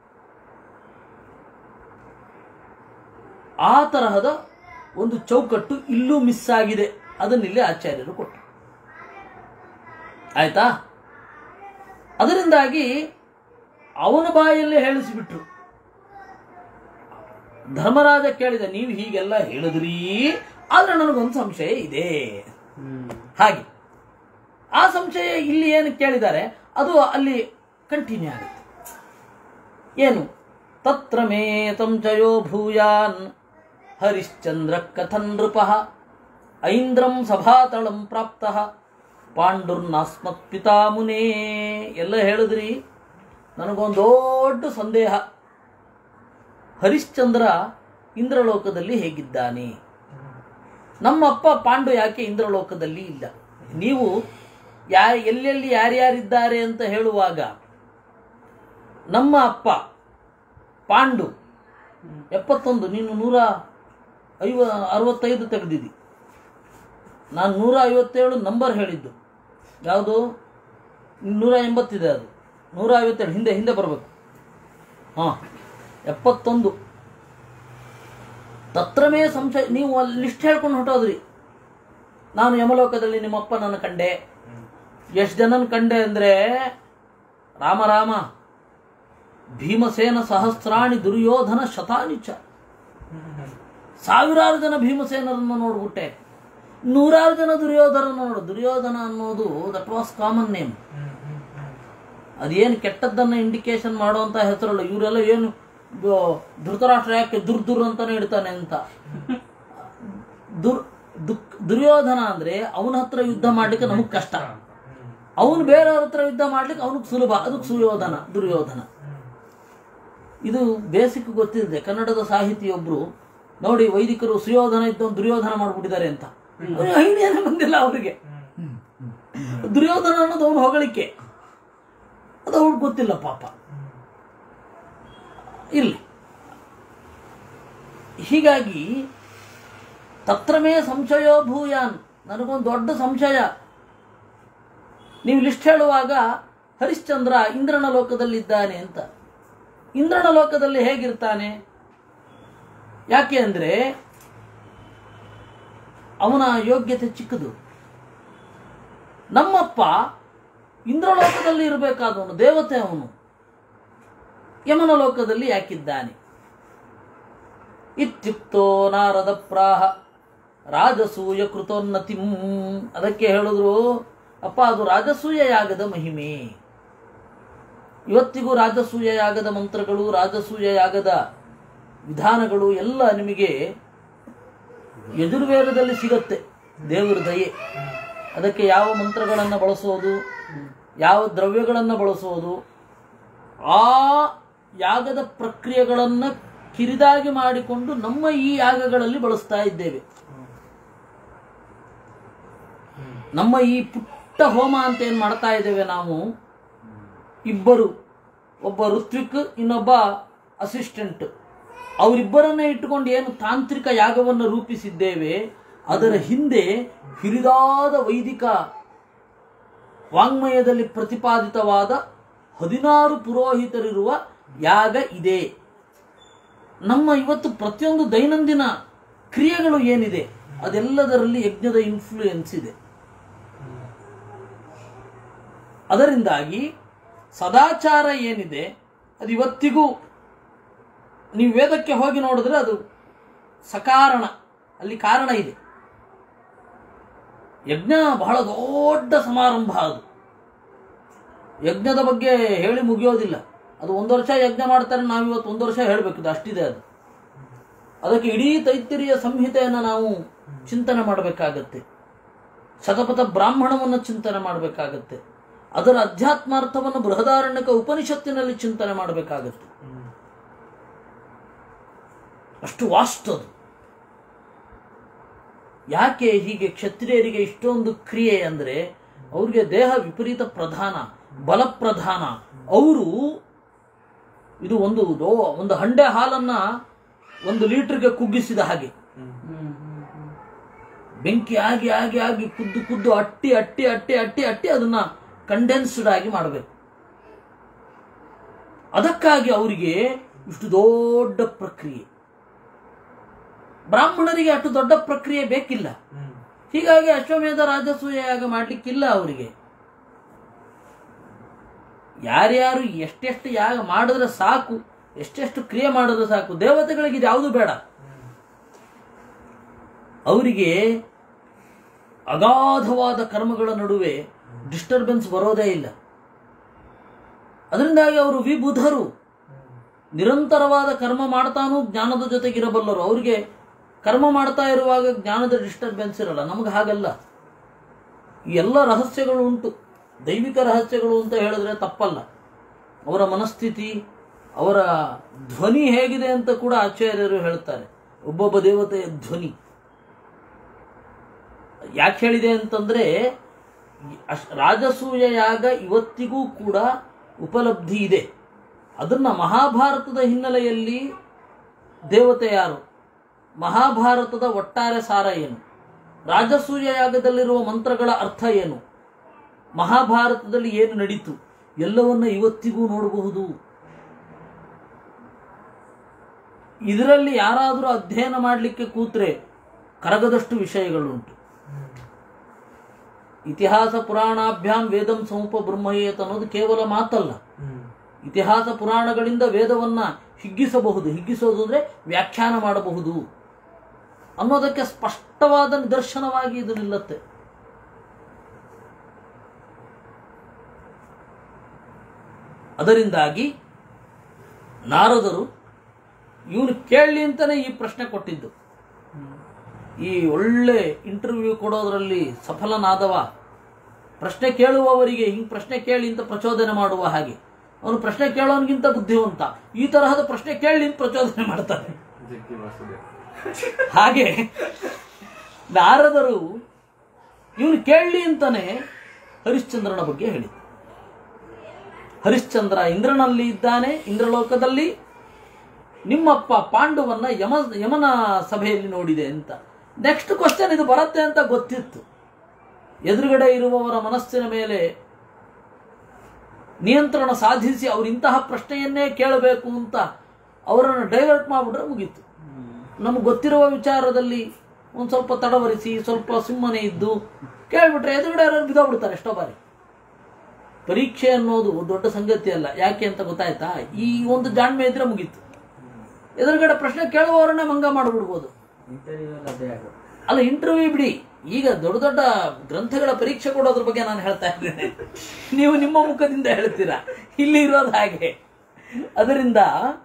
ಆ ತರಹದ ಒಂದು ಚೌಕಟ್ಟು ಇಲ್ಲೂ ಮಿಸ್ ಆಗಿದೆ ಅದನ್ನಿಲ್ಲಿ ಆಚಾರ್ಯರು ಕೊಟ್ಟರು ಆಯ್ತಾ ಅದರಿಂದಾಗಿ ಅವನ ಬಾಯಲ್ಲೇ ಹೇಳಿಸಿಬಿಟ್ರು ಧರ್ಮರಾಜ ಕೇಳಿದ ನೀವು ಹೀಗೆಲ್ಲ ಹೇಳಿದ್ರಿ ಆದ್ರೆ ನನಗೊಂದು ಸಂಶಯ ಇದೆ ಹಾಗೆ ಆ ಸಂಶಯ ಇಲ್ಲಿ ಏನು ಕೇಳಿದ್ದಾರೆ ಅದು ಅಲ್ಲಿ ಕಂಟಿನ್ಯೂ ಆಗುತ್ತೆ ಏನು ತತ್ರ ಮೇ ಸಂಶಯೋ ಭೂಯಾನ್ ಹರಿಶ್ಚಂದ್ರ ಕಥನ್ ನೃಪ ಐಂದ್ರಂ ಸಭಾತಳಂ ಪ್ರಾಪ್ತ ಪಾಂಡುರ್ನಾಸ್ಮತ್ ಪಿತಾಮುನೇ ಎಲ್ಲ ಹೇಳಿದ್ರಿ ನನಗೊಂದು ದೊಡ್ಡ ಸಂದೇಹ ಹರಿಶ್ಚಂದ್ರ ಇಂದ್ರಲೋಕದಲ್ಲಿ ಹೇಗಿದ್ದಾನೆ ನಮ್ಮಪ್ಪ ಪಾಂಡು ಯಾಕೆ ಇಂದ್ರಲೋಕದಲ್ಲಿ ಇಲ್ಲ ನೀವು ಯಾ ಎಲ್ಲೆಲ್ಲಿ ಯಾರ್ಯಾರಿದ್ದಾರೆ ಅಂತ ಹೇಳುವಾಗ ನಮ್ಮ ಅಪ್ಪ ಪಾಂಡು ಎಪ್ಪತ್ತೊಂದು ನೀನು ನೂರ ಐವ ಅರವತ್ತೈದು ತೆಗೆದಿದ್ದಿ ನಾನು ನೂರ ಐವತ್ತೇಳು ನಂಬರ್ ಹೇಳಿದ್ದು ಯಾವುದು ನೂರ ಎಂಬತ್ತಿದೆ ಅದು ನೂರ ಐವತ್ತೇಳು ಹಿಂದೆ ಹಿಂದೆ ಬರಬೇಕು ಹಾಂ ಎಪ್ಪತ್ತೊಂದು ತತ್ರಮೇ ಸಂಶಯ ನೀವು ಅಲ್ಲಿ ಲಿಸ್ಟ್ ಹೇಳ್ಕೊಂಡು ಹೊಟ್ಟೋದ್ರಿ ನಾನು ಯಮಲೋಕದಲ್ಲಿ ನಿಮ್ಮಪ್ಪನನ್ನು ಕಂಡೆ ಎಷ್ಟು ಜನನ ಕಂಡೆ ಅಂದ್ರೆ ರಾಮ ರಾಮ ಭೀಮಸೇನ ಸಹಸ್ರಾಣಿ ದುರ್ಯೋಧನ ಶತಾನಿ ಚ ಸಾವಿರಾರು ಜನ ಭೀಮಸೇನರನ್ನು ನೋಡ್ಬಿಟ್ಟೆ ನೂರಾರು ಜನ ದುರ್ಯೋಧನನ್ನು ನೋಡು ದುರ್ಯೋಧನ ಅನ್ನೋದು ದಟ್ ವಾಸ್ ಕಾಮನ್ ನೇಮ್ ಅದೇನು ಕೆಟ್ಟದ್ದನ್ನ ಇಂಡಿಕೇಶನ್ ಮಾಡುವಂತ ಹೆಸರಲ್ಲ ಇವರೆಲ್ಲ ಏನು ಬ- ಧೃತರಾಷ್ಟ್ರ ಯಾಕೆ ದುರ್ ದುರ್ ಅಂತಾನೆ ಇಡ್ತಾನೆ ಅಂತ ದುರ್ ದುಕ್ ದುರ್ಯೋಧನ ಅಂದ್ರೆ ಅವನ ಹತ್ರ ಯುದ್ಧ ಮಾಡ್ಲಿಕ್ಕೆ ನಮಗ್ ಕಷ್ಟ ಅವನು ಬೇರೆಯವ್ರ ಹತ್ರ ಯುದ್ಧ ಮಾಡ್ಲಿಕ್ಕೆ ಅವನಿಗೆ ಸುಲಭ ಅದಕ್ಕೆ ಸುಯೋಧನ ದುರ್ಯೋಧನ ಇದು ಬೇಸಿಕ್ ಗೊತ್ತಿದೆ ಕನ್ನಡದ ಸಾಹಿತಿಯೊಬ್ರು ನೋಡಿ ವೈದಿಕರು ಸುಯೋಧನ ಇದ್ದವನು ದುರ್ಯೋಧನ ಮಾಡ್ಬಿಟ್ಟಿದ್ದಾರೆ ಅಂತ ಅವ್ರಿಗೆ ಐಡಿಯಾನೇ ಬಂದಿಲ್ಲ ಅವರಿಗೆ ದುರ್ಯೋಧನ ಅನ್ನೋದು ಅವನು ಹೊಗಳಿಕೆ ಅದು ಅವ್ರಿಗೆ ಗೊತ್ತಿಲ್ಲ ಪಾಪ ಇಲ್ಲಿ ಹೀಗಾಗಿ ತತ್ರಮೇ ಸಂಶಯೋ ಭೂಯಾನ್ ನನಗೊಂದು ದೊಡ್ಡ ಸಂಶಯ ನೀವು ಲಿಸ್ಟ್ ಹೇಳುವಾಗ ಹರಿಶ್ಚಂದ್ರ ಇಂದ್ರನ ಲೋಕದಲ್ಲಿದ್ದಾನೆ ಅಂತ ಇಂದ್ರನ ಲೋಕದಲ್ಲಿ ಹೇಗಿರ್ತಾನೆ ಯಾಕೆ ಅಂದ್ರೆ ಅವನ ಯೋಗ್ಯತೆ ಚಿಕ್ಕದು ನಮ್ಮಪ್ಪ ಇಂದ್ರಲೋಕದಲ್ಲಿ ಇರಬೇಕಾದವನು ದೇವತೆ ಅವನು ಯಮನ ಲೋಕದಲ್ಲಿ ಯಾಕಿದ್ದಾನೆ ಇತ್ಯುಕ್ತೋ ನಾರದ ಪ್ರಾಹ ರಾಜಸೂಯ ಕೃತೋನ್ನತಿ ಅದಕ್ಕೆ ಹೇಳಿದ್ರು ಅಪ್ಪ ಅದು ರಾಜಸೂಯ ಯಾಗದ ಮಹಿಮೆ ಇವತ್ತಿಗೂ ರಾಜಸೂಯ ಯಾಗದ ಮಂತ್ರಗಳು ರಾಜಸೂಯ ಯಾಗದ ವಿಧಾನಗಳು ಎಲ್ಲ ನಿಮಗೆ ಯಜುರ್ವೇದದಲ್ಲಿ ಸಿಗತ್ತೆ ದೇವರ ದಯೆ ಅದಕ್ಕೆ ಯಾವ ಮಂತ್ರಗಳನ್ನು ಬಳಸೋದು ಯಾವ ದ್ರವ್ಯಗಳನ್ನು ಬಳಸೋದು ಆ ಯಾಗದ ಪ್ರಕ್ರಿಯೆಗಳನ್ನು ಕಿರಿದಾಗಿ ಮಾಡಿಕೊಂಡು ನಮ್ಮ ಈ ಯಾಗಗಳಲ್ಲಿ ಬಳಸ್ತಾ ಇದ್ದೇವೆ ನಮ್ಮ ಈ ಪುಟ್ಟ ಹೋಮ ಅಂತ ಏನ್ ಮಾಡ್ತಾ ಇದ್ದೇವೆ ನಾವು ಇಬ್ಬರು ಒಬ್ಬ ಋತ್ವಿಕ್ ಇನ್ನೊಬ್ಬ ಅಸಿಸ್ಟೆಂಟ್ ಅವರಿಬ್ಬರನ್ನೇ ಇಟ್ಟುಕೊಂಡು ಏನು ತಾಂತ್ರಿಕ ಯಾಗವನ್ನು ರೂಪಿಸಿದ್ದೇವೆ ಅದರ ಹಿಂದೆ ಹಿರಿದಾದ ವೈದಿಕ ವಾಂಗ್ಮಯದಲ್ಲಿ ಪ್ರತಿಪಾದಿತವಾದ ಹದಿನಾರು ಪುರೋಹಿತರಿರುವ ಯಾಗ ಇದೆ ನಮ್ಮ ಇವತ್ತು ಪ್ರತಿಯೊಂದು ದೈನಂದಿನ ಕ್ರಿಯೆಗಳು ಏನಿದೆ ಅದೆಲ್ಲದರಲ್ಲಿ ಯಜ್ಞದ ಇನ್ಫ್ಲೂಯೆನ್ಸ್ ಇದೆ ಅದರಿಂದಾಗಿ ಸದಾಚಾರ ಏನಿದೆ ಅದು ಇವತ್ತಿಗೂ ನೀವು ವೇದಕ್ಕೆ ಹೋಗಿ ನೋಡಿದ್ರೆ ಅದು ಸಕಾರಣ ಅಲ್ಲಿ ಕಾರಣ ಇದೆ ಯಜ್ಞ ಬಹಳ ದೊಡ್ಡ ಸಮಾರಂಭ ಅದು ಯಜ್ಞದ ಬಗ್ಗೆ ಹೇಳಿ ಮುಗಿಯೋದಿಲ್ಲ ಅದು ಒಂದು ವರ್ಷ ಯಜ್ಞ ಮಾಡ್ತಾರೆ ನಾವು ಇವತ್ತು ಒಂದು ವರ್ಷ ಹೇಳಬೇಕು ಅಷ್ಟಿದೆ ಅದು ಅದಕ್ಕೆ ಇಡೀ ತೈತ್ತಿರಿಯ ಸಂಹಿತೆಯನ್ನು ನಾವು ಚಿಂತನೆ ಮಾಡಬೇಕಾಗತ್ತೆ ಶತಪಥ ಬ್ರಾಹ್ಮಣವನ್ನು ಚಿಂತನೆ ಮಾಡಬೇಕಾಗತ್ತೆ ಅದರ ಅಧ್ಯಾತ್ಮಾರ್ಥವನ್ನು ಬೃಹದಾರಣ್ಯಕ ಉಪನಿಷತ್ತಿನಲ್ಲಿ ಚಿಂತನೆ ಮಾಡಬೇಕಾಗತ್ತೆ ಅಷ್ಟು ವಾಸ್ಟ್ ಅದು ಯಾಕೆ ಹೀಗೆ ಕ್ಷತ್ರಿಯರಿಗೆ ಇಷ್ಟೊಂದು ಕ್ರಿಯೆ ಅಂದ್ರೆ ಅವ್ರಿಗೆ ದೇಹ ವಿಪರೀತ ಪ್ರಧಾನ ಬಲ ಪ್ರಧಾನ ಅವರು ಇದು ಒಂದು ದೋ- ಒಂದು ಹಂಡೆ ಹಾಲನ್ನ ಒಂದು ಲೀಟರ್ಗೆ ಕುಗ್ಗಿಸಿದ ಹಾಗೆ ಬೆಂಕಿ ಆಗಿ ಆಗಿ ಆಗಿ ಕುದ್ದು ಕುದ್ದು ಅಟ್ಟಿ ಅಟ್ಟಿ ಅಟ್ಟಿ ಅಟ್ಟಿ ಅಟ್ಟಿ ಅದನ್ನ ಕಂಡೆನ್ಸ್ಡ್ ಆಗಿ ಮಾಡಬೇಕು ಅದಕ್ಕಾಗಿ ಅವರಿಗೆ ಇಷ್ಟು ದೊಡ್ಡ ಪ್ರಕ್ರಿಯೆ ಬ್ರಾಹ್ಮಣರಿಗೆ ಅಷ್ಟು ದೊಡ್ಡ ಪ್ರಕ್ರಿಯೆ ಬೇಕಿಲ್ಲ ಹೀಗಾಗಿ ಅಶ್ವಮೇಧ ರಾಜಸೂಯ ಯಾಗ ಮಾಡ್ಲಿಕ್ಕಿಲ್ಲ ಅವರಿಗೆ ಯಾರ್ಯಾರು ಎಷ್ಟೆಷ್ಟು ಯಾಗ ಮಾಡಿದ್ರೆ ಸಾಕು ಎಷ್ಟೆಷ್ಟು ಕ್ರಿಯೆ ಮಾಡಿದ್ರೆ ಸಾಕು ದೇವತೆಗಳಿಗೆ ಇದು ಯಾವುದು ಬೇಡ ಅವರಿಗೆ ಅಗಾಧವಾದ ಕರ್ಮಗಳ ನಡುವೆ ಡಿಸ್ಟರ್ಬೆನ್ಸ್ ಬರೋದೇ ಇಲ್ಲ ಅದರಿಂದಾಗಿ ಅವರು ವಿಬುಧರು ನಿರಂತರವಾದ ಕರ್ಮ ಮಾಡ್ತಾನೂ ಜ್ಞಾನದ ಜೊತೆಗಿರಬಲ್ಲರು ಅವರಿಗೆ ಕರ್ಮ ಮಾಡ್ತಾ ಇರುವಾಗ ಜ್ಞಾನದ ಡಿಸ್ಟರ್ಬೆನ್ಸ್ ಇರಲ್ಲ ನಮಗೆ ಹಾಗಲ್ಲ ಈ ಎಲ್ಲ ರಹಸ್ಯಗಳು ಉಂಟು ದೈವಿಕ ರಹಸ್ಯಗಳು ಅಂತ ಹೇಳಿದ್ರೆ ತಪ್ಪಲ್ಲ ಅವರ ಮನಸ್ಥಿತಿ ಅವರ ಧ್ವನಿ ಹೇಗಿದೆ ಅಂತ ಕೂಡ ಆಚಾರ್ಯರು ಹೇಳ್ತಾರೆ ಒಬ್ಬೊಬ್ಬ ದೇವತೆಯ ಧ್ವನಿ ಯಾಕೆ ಹೇಳಿದೆ ಅಂತಂದ್ರೆ ಅಶ್- ರಾಜಸೂಯ ಯಾಗ ಇವತ್ತಿಗೂ ಕೂಡ ಉಪಲಬ್ಧಿ ಇದೆ ಅದನ್ನ ಮಹಾಭಾರತದ ಹಿನ್ನೆಲೆಯಲ್ಲಿ ದೇವತೆ ಯಾರು ಮಹಾಭಾರತದ ಒಟ್ಟಾರೆ ಸಾರ ಏನು ರಾಜಸೂಯ ಯಾಗದಲ್ಲಿರುವ ಮಂತ್ರಗಳ ಅರ್ಥ ಏನು ಮಹಾಭಾರತದಲ್ಲಿ ಏನು ನಡೀತು ಎಲ್ಲವನ್ನ ಇವತ್ತಿಗೂ ನೋಡಬಹುದು ಇದರಲ್ಲಿ ಯಾರಾದರೂ ಅಧ್ಯಯನ ಮಾಡಲಿಕ್ಕೆ ಕೂತ್ರೆ ಕರಗದಷ್ಟು ವಿಷಯಗಳುಂಟು ಇತಿಹಾಸ ಪುರಾಣಾಭ್ಯಾಂ ವೇದಂ ಸಮೂಪ ಬ್ರಹ್ಮಯೇತ್ ಅನ್ನೋದು ಕೇವಲ ಮಾತಲ್ಲ ಇತಿಹಾಸ ಪುರಾಣಗಳಿಂದ ವೇದವನ್ನ ಹಿಗ್ಗಿಸಬಹುದು ಹಿಗ್ಗಿಸೋದು ಅಂದ್ರೆ ವ್ಯಾಖ್ಯಾನ ಮಾಡಬಹುದು ಅನ್ನೋದಕ್ಕೆ ಸ್ಪಷ್ಟವಾದ ನಿದರ್ಶನವಾಗಿ ಇದು ನಿಲ್ಲುತ್ತೆ ಅದರಿಂದಾಗಿ ನಾರದರು ಇವನು ಕೇಳಲಿ ಅಂತಾನೆ ಈ ಪ್ರಶ್ನೆ ಕೊಟ್ಟಿದ್ದು ಈ ಒಳ್ಳೆ ಇಂಟರ್ವ್ಯೂ ಕೊಡೋದ್ರಲ್ಲಿ ಸಫಲನಾದವ ಪ್ರಶ್ನೆ ಕೇಳುವವರಿಗೆ ಹಿಂಗ್ ಪ್ರಶ್ನೆ ಕೇಳಿ ಅಂತ ಪ್ರಚೋದನೆ ಮಾಡುವ ಹಾಗೆ ಅವನು ಪ್ರಶ್ನೆ ಕೇಳೋನ್ಗಿಂತ ಬುದ್ಧಿವಂತ ಈ ತರಹದ ಪ್ರಶ್ನೆ ಕೇಳಿ ಅಂತ ಪ್ರಚೋದನೆ ಮಾಡ್ತಾನೆ ಜಗ್ಗಿ ವಾಸುದೇವ್ ಹಾಗೆ ನಾರದರು ಇವನು ಕೇಳಲಿ ಅಂತಾನೆ ಹರಿಶ್ಚಂದ್ರನ ಬಗ್ಗೆ ಹೇಳಿದ ಹರಿಶ್ಚಂದ್ರ ಇಂದ್ರನಲ್ಲಿ ಇದ್ದಾನೆ ಇಂದ್ರಲೋಕದಲ್ಲಿ ನಿಮ್ಮಪ್ಪ ಪಾಂಡುವನ್ನ ಯಮ ಯಮನ ಸಭೆಯಲ್ಲಿ ನೋಡಿದೆ ಅಂತ ನೆಕ್ಸ್ಟ್ ಕ್ವಶನ್ ಇದು ಬರುತ್ತೆ ಅಂತ ಗೊತ್ತಿತ್ತು ಎದುರುಗಡೆ ಇರುವವರ ಮನಸ್ಸಿನ ಮೇಲೆ ನಿಯಂತ್ರಣ ಸಾಧಿಸಿ ಅವರು ಇಂತಹ ಪ್ರಶ್ನೆಯನ್ನೇ ಕೇಳಬೇಕು ಅಂತ ಅವರನ್ನು ಡೈವರ್ಟ್ ಮಾಡಿಬಿಟ್ರೆ ಮುಗೀತು ನಮ್ಗೆ ಗೊತ್ತಿರುವ ವಿಚಾರದಲ್ಲಿ ಒಂದು ಸ್ವಲ್ಪ ತಡವರಿಸಿ ಸ್ವಲ್ಪ ಸುಮ್ಮನೆ ಇದ್ದು ಕೇಳ್ಬಿಟ್ರೆ ಎದುರುಗಡೆ ಯಾರು ಬಿದ್ದೋಗ್ಬಿಡ್ತಾರೆ ಎಷ್ಟೋ ಬಾರಿ ಪರೀಕ್ಷೆ ಅನ್ನೋದು ದೊಡ್ಡ ಸಂಗತಿ ಅಲ್ಲ ಯಾಕೆ ಅಂತ ಗೊತ್ತಾಯ್ತಾ ಈ ಒಂದು ಜಾಣ್ಮೆ ಇದ್ರೆ ಮುಗೀತು ಎದುರುಗಡೆ ಪ್ರಶ್ನೆ ಕೇಳುವವರನ್ನೇ ಮಂಗ ಮಾಡಿಬಿಡ್ಬೋದು ಇಂಟರ್ವ್ಯೂ ಅದೇ ಆಗೋದು ಅಲ್ಲ ಇಂಟರ್ವ್ಯೂ ಬಿಡಿ ಈಗ ದೊಡ್ಡ ದೊಡ್ಡ ಗ್ರಂಥಗಳ ಪರೀಕ್ಷೆ ಕೊಡೋದ್ರ ಬಗ್ಗೆ ನಾನು ಹೇಳ್ತಾ ಇದ್ದೇನೆ ನೀವು ನಿಮ್ಮ ಮುಖದಿಂದ ಹೇಳ್ತೀರಾ ಇಲ್ಲಿ ಇರೋದು ಹಾಗೆ ಅದರಿಂದ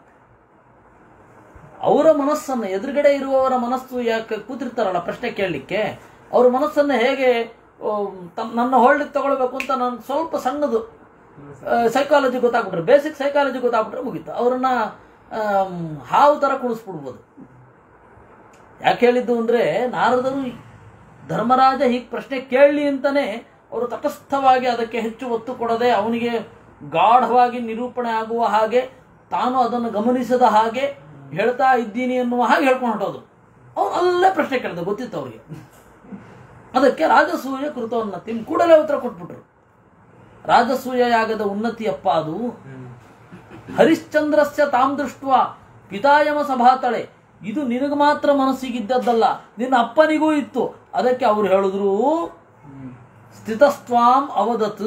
ಅವರ ಮನಸ್ಸನ್ನು ಎದುರುಗಡೆ ಇರುವವರ ಮನಸ್ಸು ಯಾಕೆ ಕೂತಿರ್ತಾರಲ್ಲ ಪ್ರಶ್ನೆ ಕೇಳಲಿಕ್ಕೆ ಅವ್ರ ಮನಸ್ಸನ್ನು ಹೇಗೆ ಆ, ತಮ್- ನನ್ನ ಹೋಳ್ಳಿಗೆ ತಗೊಳ್ಬೇಕು ಅಂತ ನಾನು ಸ್ವಲ್ಪ ಸಣ್ಣದು ಸೈಕಾಲಜಿ ಗೊತ್ತಾಗ್ಬಿಟ್ರೆ ಬೇಸಿಕ್ ಸೈಕಾಲಜಿ ಗೊತ್ತಾಗ್ಬಿಟ್ರೆ ಮುಗೀತು ಅವ್ರನ್ನ ಆಮ್, ಹಾವು ತರ ಕುಣಿಸ್ಬಿಡ್ಬೋದು ಯಾಕೆ ಹೇಳಿದ್ದು ಅಂದ್ರೆ ನಾರದರು ಧರ್ಮರಾಜ ಹೀಗೆ ಪ್ರಶ್ನೆ ಕೇಳಲಿ ಅಂತಾನೆ ಅವರು ತಟಸ್ಥವಾಗಿ ಅದಕ್ಕೆ ಹೆಚ್ಚು ಒತ್ತು ಕೊಡದೆ ಅವನಿಗೆ ಗಾಢವಾಗಿ ನಿರೂಪಣೆ ಆಗುವ ಹಾಗೆ ತಾನು ಅದನ್ನು ಗಮನಿಸದ ಹಾಗೆ ಹೇಳ್ತಾ ಇದ್ದೀನಿ ಅನ್ನುವ ಹಾಗೆ ಹೇಳ್ಕೊಂಡು ಹೊರಟೋದು ಅವ್ರು ಅಲ್ಲೇ ಪ್ರಶ್ನೆ ಕೇಳಿದ ಗೊತ್ತಿತ್ತು ಅವರಿಗೆ ಅದಕ್ಕೆ ರಾಜಸೂಯ ಕೃತೋನ್ನತಿ ಕೂಡಲೇ ಉತ್ತರ ಕೊಟ್ಬಿಟ್ರು ರಾಜಸೂಯ ಯಾಗದ ಉನ್ನತಿಯಪ್ಪ ಅದು ಹರಿಶ್ಚಂದ್ರಸ್ಯ ತಾಂ ದೃಷ್ಟ ಪಿತಾಯಮ ಸಭಾತಳೆ ಇದು ನಿನಗೆ ಮಾತ್ರ ಮನಸ್ಸಿಗಿದ್ದದ್ದಲ್ಲ ನಿನ್ನ ಅಪ್ಪನಿಗೂ ಇತ್ತು ಅದಕ್ಕೆ ಅವ್ರು ಹೇಳಿದ್ರು ಸ್ಥಿತಸ್ತ್ವಾಂ ಅವದತ್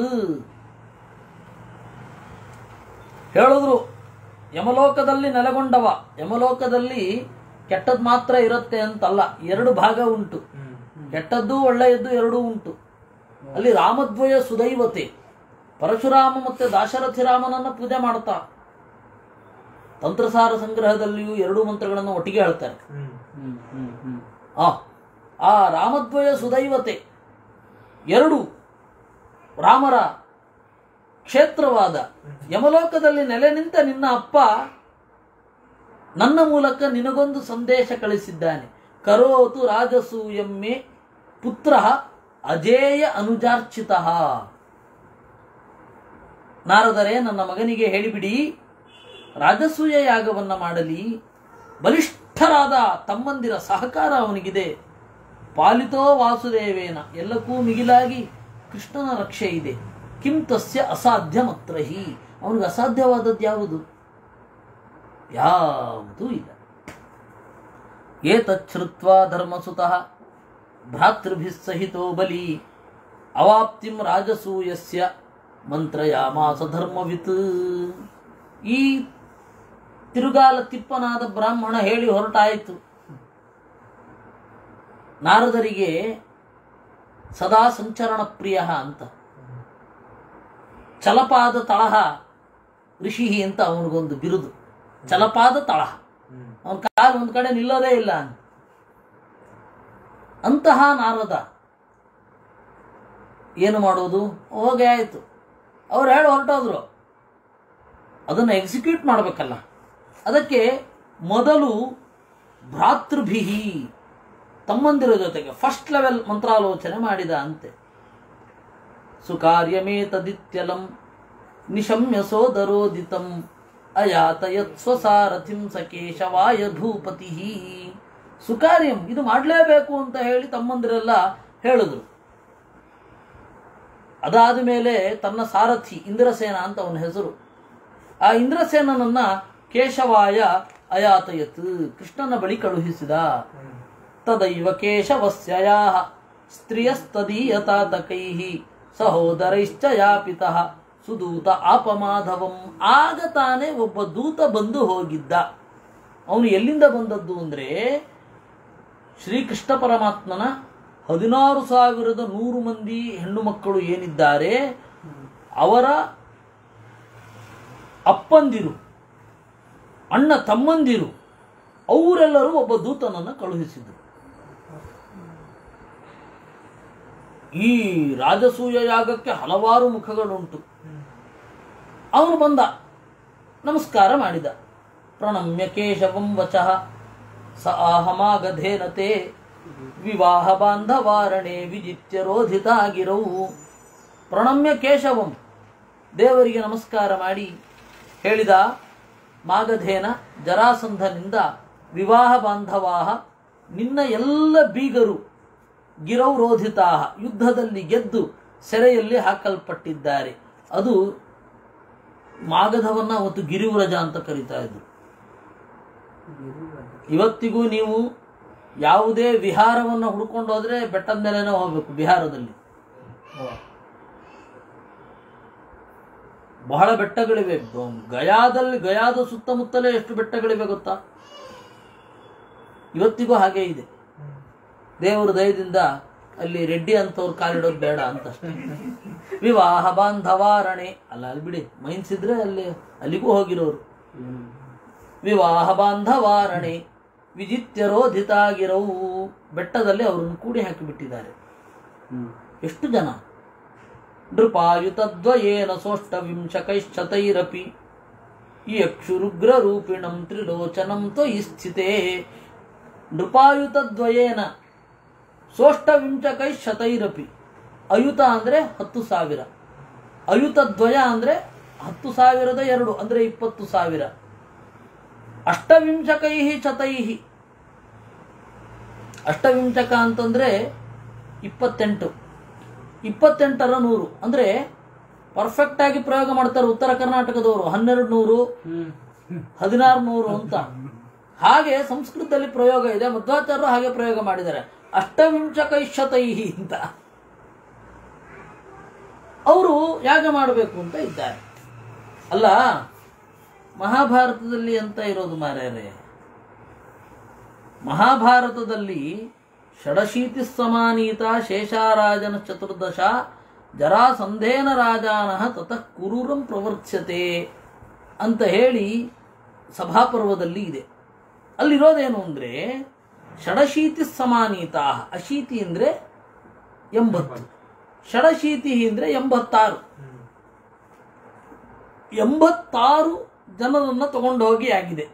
ಹೇಳಿದ್ರು ಯಮಲೋಕದಲ್ಲಿ ನೆಲೆಗೊಂಡವ ಯಮಲೋಕದಲ್ಲಿ ಕೆಟ್ಟದ್ ಮಾತ್ರ ಇರುತ್ತೆ ಅಂತಲ್ಲ ಎರಡು ಭಾಗ ಉಂಟು ಕೆಟ್ಟದ್ದು ಒಳ್ಳೆಯದ್ದು ಎರಡೂ ಉಂಟು ಅಲ್ಲಿ ರಾಮದ್ವಯ ಸುದೈವತೆ ಪರಶುರಾಮ ಮತ್ತೆ ದಾಶರಥಿ ರಾಮನನ್ನ ಪೂಜೆ ಮಾಡ್ತಾ ತಂತ್ರಸಾರ ಸಂಗ್ರಹದಲ್ಲಿಯೂ ಎರಡೂ ಮಂತ್ರಗಳನ್ನು ಒಟ್ಟಿಗೆ ಹೇಳ್ತಾರೆ ಆ ಆ ರಾಮದ್ವಯ ಸುದೈವತೆ ಎರಡು ರಾಮರ ಕ್ಷೇತ್ರವಾದ ಯಮಲೋಕದಲ್ಲಿ ನೆಲೆ ನಿಂತ ನಿನ್ನ ಅಪ್ಪ ನನ್ನ ಮೂಲಕ ನಿನಗೊಂದು ಸಂದೇಶ ಕಳಿಸಿದ್ದಾನೆ ಕರೋತು ರಾಜಸೂಯಮ್ಮೆ ಪುತ್ರ ಅಜೇಯ ಅನುಜಾರ್ಚಿತ ನಾರದರೆ ನನ್ನ ಮಗನಿಗೆ ಹೇಳಿಬಿಡಿ ರಾಜಸೂಯ ಯಾಗವನ್ನ ಮಾಡಲಿ ಬಲಿಷ್ಠರಾದ ತಮ್ಮಂದಿರ ಸಹಕಾರ ಅವನಿಗಿದೆ ಪಾಲಿತೋ ವಾಸುದೇವೇನ ಎಲ್ಲಕ್ಕೂ ಮಿಗಿಲಾಗಿ ಕೃಷ್ಣನ ರಕ್ಷೆ ಇದೆ ಕಿಂ ತಸ್ಯ ಅಸಾಧ್ಯ ಮತ್ರಹಿ ಅವನಿಗೆ ಅಸಾಧ್ಯವಾದದ್ದು ಯಾವುದು ಯಾವುದೂ ಇಲ್ಲ ಏತಚ್ಛ್ರುತ್ವ ಧರ್ಮಸುತಃ ಭ್ರಾತೃಭಿಃ ಸಹಿತೋ ಬಲಿ ಅವಾಪ್ತಿಂ ರಾಜಸೂಯಸ್ಯ ಮಂತ್ರಯಾಮಾಸ ಧರ್ಮವಿತ್ ಈ ತಿರುಗಾಲ ತಿಪ್ಪನಾದ ಬ್ರಾಹ್ಮಣ ಹೇಳಿ ಹೊರಟಾಯಿತು ನಾರದರಿಗೆ ಸದಾ ಸಂಚರಣ ಪ್ರಿಯ ಅಂತ ಚಲಪಾದ ತಳಹ ಋಷಿ ಅಂತ ಅವನಿಗೊಂದು ಬಿರುದು ಚಲಪಾದ ತಳಹ ಅವನ ಕಾಲು ಒಂದ್ ಕಡೆ ನಿಲ್ಲೋದೇ ಇಲ್ಲ ಅಂತ ಅಂತಹ ನಾರದ ಏನು ಮಾಡೋದು ಹೋಗಿ ಆಯ್ತು ಅವ್ರು ಹೇಳಿ ಹೊರಟೋದ್ರು ಅದನ್ನು ಎಕ್ಸಿಕ್ಯೂಟ್ ಮಾಡಬೇಕಲ್ಲ ಅದಕ್ಕೆ ಮೊದಲು ಭ್ರಾತೃಭಿಹಿ ತಮ್ಮಂದಿರ ಜೊತೆಗೆ ಫಸ್ಟ್ ಲೆವೆಲ್ ಮಂತ್ರಾಲೋಚನೆ ಮಾಡಿದ ಅಂತೆ ಸುಕಾರ್ಯಮೇ ತದಿತ್ಯಲಂ ನಿಶಮ್ಯ ಸೋದರೋದಿತಂ ಅಯಾತಯತ್ ಸ್ವಸಾರಥಿಂ ಸಕೇಶವಾಯ ಧೂಪತಿ ಸುಕಾರ್ಯಂ ಇದು ಮಾಡಲೇಬೇಕು ಅಂತ ಹೇಳಿ ತಮ್ಮಂದಿರೆಲ್ಲ ಹೇಳಿದ್ರು ಅದಾದ ಮೇಲೆ ತನ್ನ ಸಾರಥಿ ಇಂದ್ರಸೇನ ಅಂತ ಅವನ ಹೆಸರು ಆ ಇಂದ್ರಸೇನನನ್ನ ಕೇಶವಾಯ ಅಯಾತಯತ್ ಕೃಷ್ಣನ ಬಳಿ ಕಳುಹಿಸಿದ ತದೈವ ಕೇಶವಸ್ಯಯಾ ಸ್ತ್ರೀಯಸ್ತದೀಯತಾತಕೈ ಸಹೋದರೈಶ್ಚ ಯಾಪಿತಃ ಸುದೂತ ಆಪಮಾಧವಂ ಆಗ ತಾನೇ ಒಬ್ಬ ದೂತ ಬಂದು ಹೋಗಿದ್ದ ಅವನು ಎಲ್ಲಿಂದ ಬಂದದ್ದು ಅಂದ್ರೆ ಶ್ರೀಕೃಷ್ಣ ಪರಮಾತ್ಮನ ಹದಿನಾರು ಸಾವಿರದ ನೂರು ಮಂದಿ ಹೆಣ್ಣು ಮಕ್ಕಳು ಏನಿದ್ದಾರೆ ಅವರ ಅಪ್ಪಂದಿರು ಅಣ್ಣ ತಮ್ಮಂದಿರು ಅವರೆಲ್ಲರೂ ಒಬ್ಬ ದೂತನನ್ನು ಕಳುಹಿಸಿದರು ಈ ರಾಜಸೂಯ ಯಾಗಕ್ಕೆ ಹಲವಾರು ಮುಖಗಳುಂಟು ಅವನು ಬಂದ ನಮಸ್ಕಾರ ಮಾಡಿದ ಪ್ರಣಮ್ಯ ಕೇಶವಂ ವಚಃ ಸ ಆಹಮಾಗಧೇನತೆ ವಿವಾಹ ಬಾಂಧವಾರಣೆ ವಿಜಿತ್ಯ ರೋಧಿತಾಗಿರವು ಪ್ರಣಮ್ಯ ಕೇಶವಂ ದೇವರಿಗೆ ನಮಸ್ಕಾರ ಮಾಡಿ ಹೇಳಿದ ಮಾಗಧೇನ ಜರಾಸಂಧನಿಂದ ವಿವಾಹ ಬಾಂಧವಾಹ ನಿನ್ನ ಎಲ್ಲ ಬೀಗರು ಗಿರೌರೋಧಿತಾ ಯುದ್ಧದಲ್ಲಿ ಗೆದ್ದು ಸೆರೆಯಲ್ಲಿ ಹಾಕಲ್ಪಟ್ಟಿದ್ದಾರೆ ಅದು ಮಾಗಧವನ್ನ ಅವತ್ತು ಗಿರಿವ್ರಜ ಅಂತ ಕರೀತಾ ಇದ್ರು ಇವತ್ತಿಗೂ ನೀವು ಯಾವುದೇ ವಿಹಾರವನ್ನು ಹುಡ್ಕೊಂಡು ಹೋದ್ರೆ ಬೆಟ್ಟದ ಮೇಲೆನೇ ಹೋಗ್ಬೇಕು ಬಿಹಾರದಲ್ಲಿ ಬಹಳ ಬೆಟ್ಟಗಳಿವೆ ಬ- ಗಯಾದಲ್ಲಿ ಗಯಾದ ಸುತ್ತಮುತ್ತಲೇ ಎಷ್ಟು ಬೆಟ್ಟಗಳಿವೆ ಗೊತ್ತಾ ಇವತ್ತಿಗೂ ಹಾಗೆ ಇದೆ ದೇವರ ದಯದಿಂದ ಅಲ್ಲಿ ರೆಡ್ಡಿ ಅಂತವ್ರು ಕಾಲಿಡೋದು ಬೇಡ ಅಂತ ಅಷ್ಟೇ ವಿವಾಹ ಬಾಂಧವಾರಣೆ ಅಲ್ಲ ಅಲ್ಲಿ ಬಿಡಿ ಮೈನ್ಸ್ ಇದ್ರೆ ಅಲ್ಲಿ ಅಲ್ಲಿಗೂ ಹೋಗಿರೋರು ವಿವಾಹ ಬಾಂಧವಾರಣೆ ವಿಜಿತ್ಯ ರೋಧಿತಾಗಿರವು ಬೆಟ್ಟದಲ್ಲಿ ಅವರನ್ನು ಕೂಡಿ ಹಾಕಿಬಿಟ್ಟಿದ್ದಾರೆ ಎಷ್ಟು ಜನ ನೃಪಾಯುತದ್ವಯೇನ ಸೋಷ್ಟವಿಂಶಕೈಶ್ಚತೈರಪಿ ಯಕ್ಷುರುಗ್ರ ರೂಪಿಣಂ ತ್ರಿಲೋಚನಂ ತ್ವಯಿ ಸ್ಥಿತೇ ನೃಪಾಯುತದ್ವಯೇನ ಸೋಷ್ಟವಿಂಶಕೈ ಶತೈರಪಿ ಅಯುತ ಅಂದ್ರೆ ಹತ್ತು ಸಾವಿರ ಅಯುತದ್ವಯ ಅಂದ್ರೆ ಹತ್ತು ಸಾವಿರದ ಎರಡು ಅಂದ್ರೆ ಇಪ್ಪತ್ತು ಸಾವಿರ ಅಷ್ಟವಿಂಶಕೈ ಶತೈ ಅಷ್ಟವಿಂಶಕ ಅಂತಂದ್ರೆ ಇಪ್ಪತ್ತೆಂಟು ಇಪ್ಪತ್ತೆಂಟರ ನೂರು ಅಂದ್ರೆ ಪರ್ಫೆಕ್ಟ್ ಆಗಿ ಪ್ರಯೋಗ ಮಾಡ್ತಾರೆ ಉತ್ತರ ಕರ್ನಾಟಕದವರು ಹನ್ನೆರಡು ನೂರು ಹದಿನಾರು ನೂರು ಅಂತ ಹಾಗೆ ಸಂಸ್ಕೃತದಲ್ಲಿ ಪ್ರಯೋಗ ಇದೆ ಮಧ್ವಾಚಾರ್ಯರು ಹಾಗೆ ಪ್ರಯೋಗ ಮಾಡಿದ್ದಾರೆ ಅಷ್ಟವಿಂಶಕೈಶತೈ ಅಂತ ಅವರು ಯಾಗ ಮಾಡಬೇಕು ಅಂತ ಇದ್ದಾರೆ ಅಲ್ಲ ಮಹಾಭಾರತದಲ್ಲಿ ಅಂತ ಇರೋದು ಮಾರ್ಯಾರೆ ಮಹಾಭಾರತದಲ್ಲಿ ಷಡಶೀತಿ ಸಮಾನೀತ ಶೇಷಾರಾಜನ ಚತುರ್ದಶ ಜರಾಸಂಧೇನ ರಾಜಾನಃ ತತಃ ಕುರೂರಂ ಪ್ರವರ್ತ್ಸ್ಯತೆ ಅಂತ ಹೇಳಿ ಸಭಾಪರ್ವದಲ್ಲಿ ಇದೆ ಅಲ್ಲಿರೋದೇನು ಅಂದರೆ ಷಡಶೀತಿ ಸಮಾನೀತಾ ಅಶೀತಿ ಅಂದರೆ ಎಂಬತ್ತು ಷಡಶೀತಿ ಅಂದರೆ ಎಂಬತ್ತಾರು ಎಂಬತ್ತಾರು ಜನರನ್ನ ತಗೊಂಡು ಹೋಗಿ ಆಗಿದೆ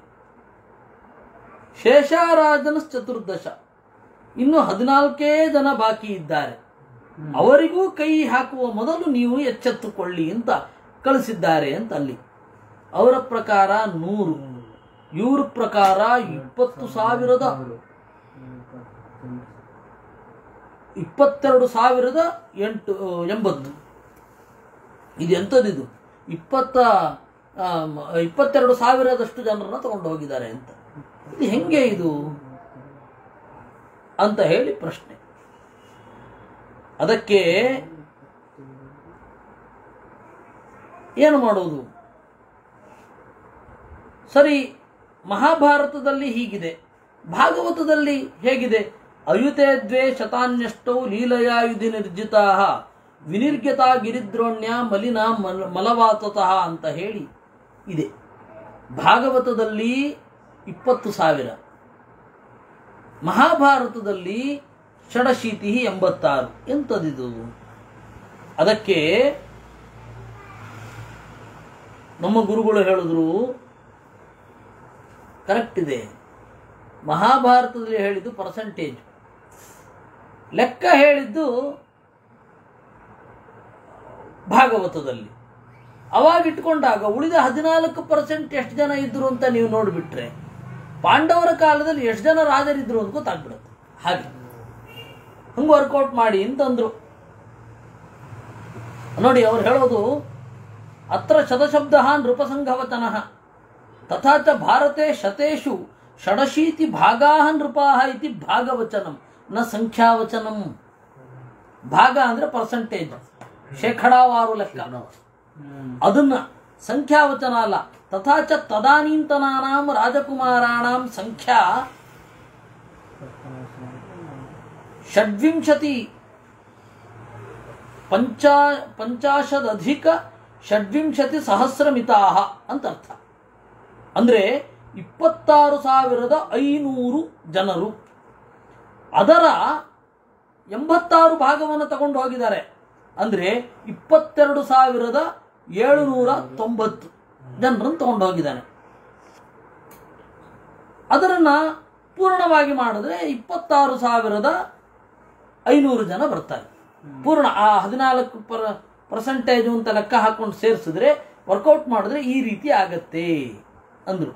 ಶೇಷಾರಾಜನ ಚತುರ್ದಶ ಇನ್ನು ಹದಿನಾಲ್ಕೇ ಜನ ಬಾಕಿ ಇದ್ದಾರೆ ಅವರಿಗೂ ಕೈ ಹಾಕುವ ಮೊದಲು ನೀವು ಎಚ್ಚೆತ್ತುಕೊಳ್ಳಿ ಅಂತ ಕಳಿಸಿದ್ದಾರೆ ಅಂತ ಅಲ್ಲಿ ಅವರ ಪ್ರಕಾರ ನೂರು ಇವ್ರ ಪ್ರಕಾರ ಇಪ್ಪತ್ತು ಸಾವಿರದ ಇಪ್ಪತ್ತೆರಡು ಸಾವಿರದ ಎಂಟು ಎಂಬತ್ತು ಇದು ಎಂಥದ್ದಿದು ಇಪ್ಪತ್ತ ಆಮ್, ಇಪ್ಪತ್ತೆರಡು ಸಾವಿರದಷ್ಟು ಜನರನ್ನ ತಗೊಂಡು ಹೋಗಿದ್ದಾರೆ ಅಂತ ಇದು ಹೆಂಗೆ ಇದು ಅಂತ ಹೇಳಿ ಪ್ರಶ್ನೆ ಅದಕ್ಕೆ ಏನು ಮಾಡೋದು ಸರಿ ಮಹಾಭಾರತದಲ್ಲಿ ಹೀಗಿದೆ ಭಾಗವತದಲ್ಲಿ ಹೇಗಿದೆ ಅಯುತೆ ದ್ವೇ ಶತಾನ್ಯಷ್ಟೌ ಲೀಲಯಾಯುಧಿ ನಿರ್ಜಿತಾ ವಿನಿರ್ಗತಾ ಗಿರಿದ್ರೋಣ್ಯ ಮಲಿನ ಮಲ ಮಲವಾತತಃ ಅಂತ ಹೇಳಿ ಇದೆ ಭಾಗವತದಲ್ಲಿ ಇಪ್ಪತ್ತು ಸಾವಿರ ಮಹಾಭಾರತದಲ್ಲಿ ಷಡಶೀತಿ ಎಂಬತ್ತಾರು ಎಂಥದಿದು ಅದಕ್ಕೆ ನಮ್ಮ ಗುರುಗಳು ಹೇಳಿದ್ರು ಕರೆಕ್ಟ್ ಇದೆ ಮಹಾಭಾರತದಲ್ಲಿ ಹೇಳಿದ್ದು ಪರ್ಸೆಂಟೇಜ್ ಲೆಕ್ಕ ಹೇಳಿದ್ದು ಭಾಗವತದಲ್ಲಿ ಅವಾಗ ಇಟ್ಕೊಂಡಾಗ ಉಳಿದ ಹದಿನಾಲ್ಕು ಪರ್ಸೆಂಟ್ ಎಷ್ಟು ಜನ ಇದ್ರು ಅಂತ ನೀವು ನೋಡಿಬಿಟ್ರೆ ಪಾಂಡವರ ಕಾಲದಲ್ಲಿ ಎಷ್ಟು ಜನ ರಾಜರಿದ್ರು ಅಂತ ಗೊತ್ತಾಗ್ಬಿಡುತ್ತೆ ಹಾಗೆ ಹಂಗೆ ವರ್ಕೌಟ್ ಮಾಡಿ ಅಂತಂದ್ರು ನೋಡಿ ಅವ್ರು ಹೇಳೋದು ಅತ್ರ ಶತಶಬ್ದ ನೃಪಸಂಘವಚನ ತಥಾ ಚ ಭಾರತೆ ಶತೇಶು ಷಡಶೀತಿ ಭಾಗಾ ನೃಪಾ ಇತಿ ಭಾಗವಚನಂ ನ ಸಂಖ್ಯಾವಚನಂ ಭಾಗ ಅಂದ್ರೆ ಪರ್ಸೆಂಟೇಜ್ ಶೇಕಡಾವಾರು ಲೆಕ್ಕ ಅದನ್ನ ಸಂಖ್ಯಾವಚನ ಅಲ್ಲ ತಥಾಚ ತದಾನೀಂತನಾನಾಂ ರಾಜಕುಮಾರಾಣಾಂ ಸಂಖ್ಯಾ ಷಡ್ವಿಂಶತಿ ಪಂಚಾ ಪಂಚಾಶದಧಿಕ ಷಡ್ವಿಂಶತಿ ಸಹಸ್ರಮಿತಾ ಅಂತ ಅರ್ಥ ಅಂದ್ರೆ ಇಪ್ಪತ್ತಾರು ಸಾವಿರದ ಐನೂರು ಜನರು ಅದರ ಎಂಬತ್ತಾರು ಭಾಗವನ್ನು ತಗೊಂಡು ಹೋಗಿದ್ದಾರೆ ಅಂದ್ರೆ ಇಪ್ಪತ್ತೆರಡು ಸಾವಿರದ ಏಳುನೂರ ತೊಂಬತ್ತು ಜನರನ್ನು ತಗೊಂಡು ಹೋಗಿದ್ದಾನೆ ಅದರನ್ನ ಪೂರ್ಣವಾಗಿ ಮಾಡಿದ್ರೆ ಇಪ್ಪತ್ತಾರು ಸಾವಿರದ ಐನೂರು ಜನ ಬರ್ತಾರೆ ಪೂರ್ಣ ಆ ಹದಿನಾಲ್ಕು ಪರ್ ಪರ್ಸೆಂಟೇಜ್ ಅಂತ ಲೆಕ್ಕ ಹಾಕೊಂಡು ಸೇರಿಸಿದ್ರೆ ವರ್ಕೌಟ್ ಮಾಡಿದ್ರೆ ಈ ರೀತಿ ಆಗತ್ತೆ ಅಂದ್ರು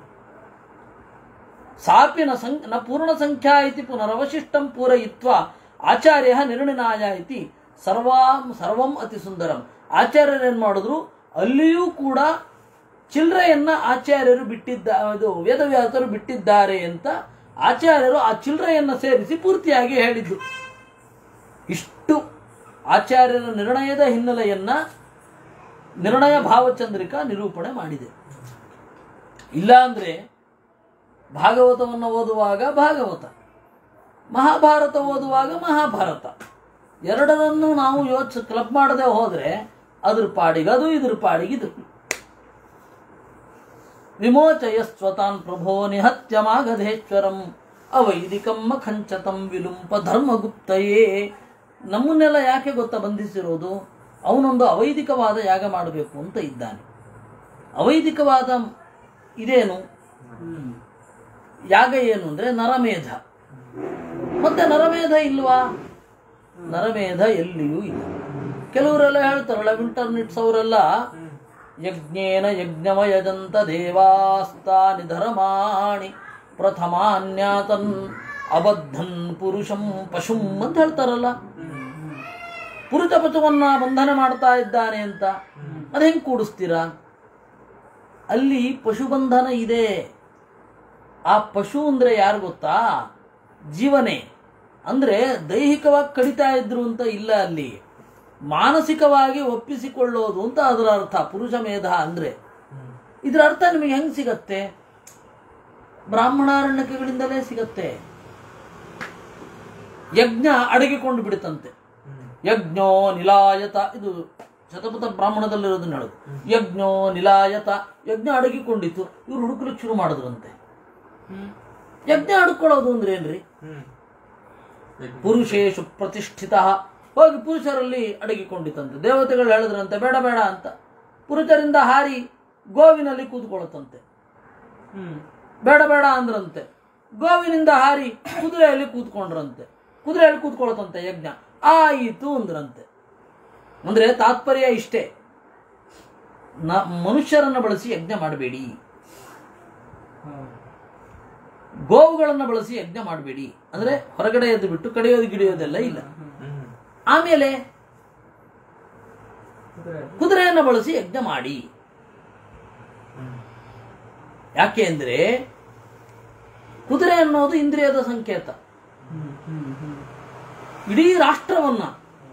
ಸಾಪಿನ ಸಂ ನ ಪೂರ್ಣ ಸಂಖ್ಯಾ ಇತಿ ಪುನರವಶಿಷ್ಟಂ ಪೂರಯಿತ್ವ ಆಚಾರ್ಯ ನಿರ್ಣನಾಯ ಇತಿ ಸರ್ವಾಂ ಸರ್ವಂ ಅತಿ ಸುಂದರಂ ಆಚಾರ್ಯರು ಏನ್ ಮಾಡಿದ್ರು ಅಲ್ಲಿಯೂ ಕೂಡ ಚಿಲ್ಲರೆಯನ್ನ ಆಚಾರ್ಯರು ಬಿಟ್ಟಿದ್ದ ಇದು ವೇದವ್ಯಾಸರು ಬಿಟ್ಟಿದ್ದಾರೆ ಅಂತ ಆಚಾರ್ಯರು ಆ ಚಿಲ್ಲರೆಯನ್ನ ಸೇರಿಸಿ ಪೂರ್ತಿಯಾಗಿ ಹೇಳಿದ್ದು ಇಷ್ಟು ಆಚಾರ್ಯರ ನಿರ್ಣಯದ ಹಿನ್ನೆಲೆಯನ್ನ ನಿರ್ಣಯ ಭಾವಚಂದ್ರಿಕಾ ನಿರೂಪಣೆ ಮಾಡಿದೆ ಇಲ್ಲಾಂದ್ರೆ ಭಾಗವತವನ್ನು ಓದುವಾಗ ಭಾಗವತ ಮಹಾಭಾರತ ಓದುವಾಗ ಮಹಾಭಾರತ ಎರಡರನ್ನು ನಾವು ಯೋಚ ಕ್ಲಬ್ ಮಾಡದೆ ಹೋದ್ರೆ ಅದ್ರ ಪಾಡಿಗದು ಇದ್ರ ಪಾಡಿಗಿದು ವಿಮೋಚಯ ಸ್ವತಾನ್ ಪ್ರಭೋ ನಿಹತ್ಯ ಮಾಗಧೇಶ್ವರಂ ಅವೈದಿಕಂ ಮಖಂಚತಂ ವಿಲುಂಪ ಧರ್ಮಗುಪ್ತಯೇ ನಮ್ಮನ್ನೆಲ್ಲ ಯಾಕೆ ಗೊತ್ತಾ ಬಂಧಿಸಿರೋದು ಅವನೊಂದು ಅವೈದಿಕವಾದ ಯಾಗ ಮಾಡಬೇಕು ಅಂತ ಇದ್ದಾನೆ ಅವೈದಿಕವಾದ ಇದೇನು ಯಾಗ ಏನು ಅಂದ್ರೆ ನರಮೇಧ ಮತ್ತೆ ನರಮೇಧ ಇಲ್ವಾ ನರಮೇಧ ಎಲ್ಲಿಯೂ ಇಲ್ಲ ಕೆಲವರೆಲ್ಲ ಹೇಳ್ತಾರಲ್ಲ ಇಂಟರ್ನೆಟ್ಸ್ ಅವರೆಲ್ಲ ಯಜ್ಞೇನ ಯಜ್ಞಮಯಜಂತ ದೇವಾಸ್ತಾನಿ ಧರ್ಮಾಣಿ ಪ್ರಥಮಾನ್ಯಾತನ್ ಅಬದ್ಧನ್ ಪುರುಷಂ ಪಶುಂ ಅಂತ ಹೇಳ್ತಾರಲ್ಲ ಪುರುಷ ಪಶುವನ್ನ ಬಂಧನ ಮಾಡ್ತಾ ಇದ್ದಾನೆ ಅಂತ ಅದ್ ಹೆಂಗ್ ಕೂಡಿಸ್ತೀರಾ ಅಲ್ಲಿ ಪಶುಬಂಧನ ಇದೆ ಆ ಪಶು ಅಂದ್ರೆ ಯಾರು ಗೊತ್ತಾ ಜೀವನೇ ಅಂದ್ರೆ ದೈಹಿಕವಾಗಿ ಕಡಿತಾ ಇದ್ರು ಅಂತ ಇಲ್ಲ ಅಲ್ಲಿ ಮಾನಸಿಕವಾಗಿ ಒಪ್ಪಿಸಿಕೊಳ್ಳೋದು ಅಂತ ಅದರ ಅರ್ಥ ಪುರುಷ ಮೇಧ ಅಂದ್ರೆ ಇದರ ಅರ್ಥ ನಿಮಗೆ ಹೆಂಗ್ ಸಿಗತ್ತೆ ಬ್ರಾಹ್ಮಣಾರಣ್ಯಕಗಳಿಂದಲೇ ಸಿಗತ್ತೆ ಯಜ್ಞ ಅಡಗಿಕೊಂಡು ಬಿಡುತ್ತಂತೆ ಯಜ್ಞೋ ನಿಲಾಯತ ಇದು ಶತಪಥ ಬ್ರಾಹ್ಮಣದಲ್ಲಿರೋದನ್ನ ಹೇಳೋದು ಯಜ್ಞೋ ನಿಲಾಯತ ಯಜ್ಞ ಅಡಗಿಕೊಂಡಿತ್ತು ಇವ್ರು ಹುಡುಕಲಿಕ್ಕೆ ಶುರು ಮಾಡಿದ್ರಂತೆ ಯಜ್ಞ ಅಡ್ಕೊಳ್ಳೋದು ಅಂದ್ರೆ ಏನ್ರಿ ಪುರುಷೇಶು ಪ್ರತಿಷ್ಠಿತ ಹೋಗಿ ಪುರುಷರಲ್ಲಿ ಅಡಗಿಕೊಂಡಿತಂತೆ ದೇವತೆಗಳು ಹೇಳಿದ್ರಂತೆ ಬೇಡ ಬೇಡ ಅಂತ ಪುರುಷರಿಂದ ಹಾರಿ ಗೋವಿನಲ್ಲಿ ಕೂತ್ಕೊಳ್ಳುತ್ತಂತೆ ಬೇಡ ಬೇಡ ಅಂದ್ರಂತೆ ಗೋವಿನಿಂದ ಹಾರಿ ಕುದುರೆಯಲ್ಲಿ ಕೂತ್ಕೊಂಡ್ರಂತೆ ಕುದುರೆಯಲ್ಲಿ ಕೂತ್ಕೊಳತಂತೆ ಯಜ್ಞ ಆಯಿತು ಅಂದ್ರಂತೆ ಅಂದ್ರೆ ತಾತ್ಪರ್ಯ ಇಷ್ಟೇ ನ ಮನುಷ್ಯರನ್ನ ಬಳಸಿ ಯಜ್ಞ ಮಾಡಬೇಡಿ ಗೋವುಗಳನ್ನು ಬಳಸಿ ಯಜ್ಞ ಮಾಡಬೇಡಿ ಅಂದ್ರೆ ಹೊರಗಡೆ ಎದ್ದು ಬಿಟ್ಟು ಕಡಿಯೋದು ಗಿಡಿಯೋದೆಲ್ಲ ಇಲ್ಲ ಆಮೇಲೆ ಕುದುರೆಯನ್ನು ಬಳಸಿ ಯಜ್ಞ ಮಾಡಿ ಯಾಕೆ ಅಂದ್ರೆ ಕುದುರೆ ಅನ್ನೋದು ಇಂದ್ರಿಯದ ಸಂಕೇತ ಇಡೀ ರಾಷ್ಟ್ರವನ್ನ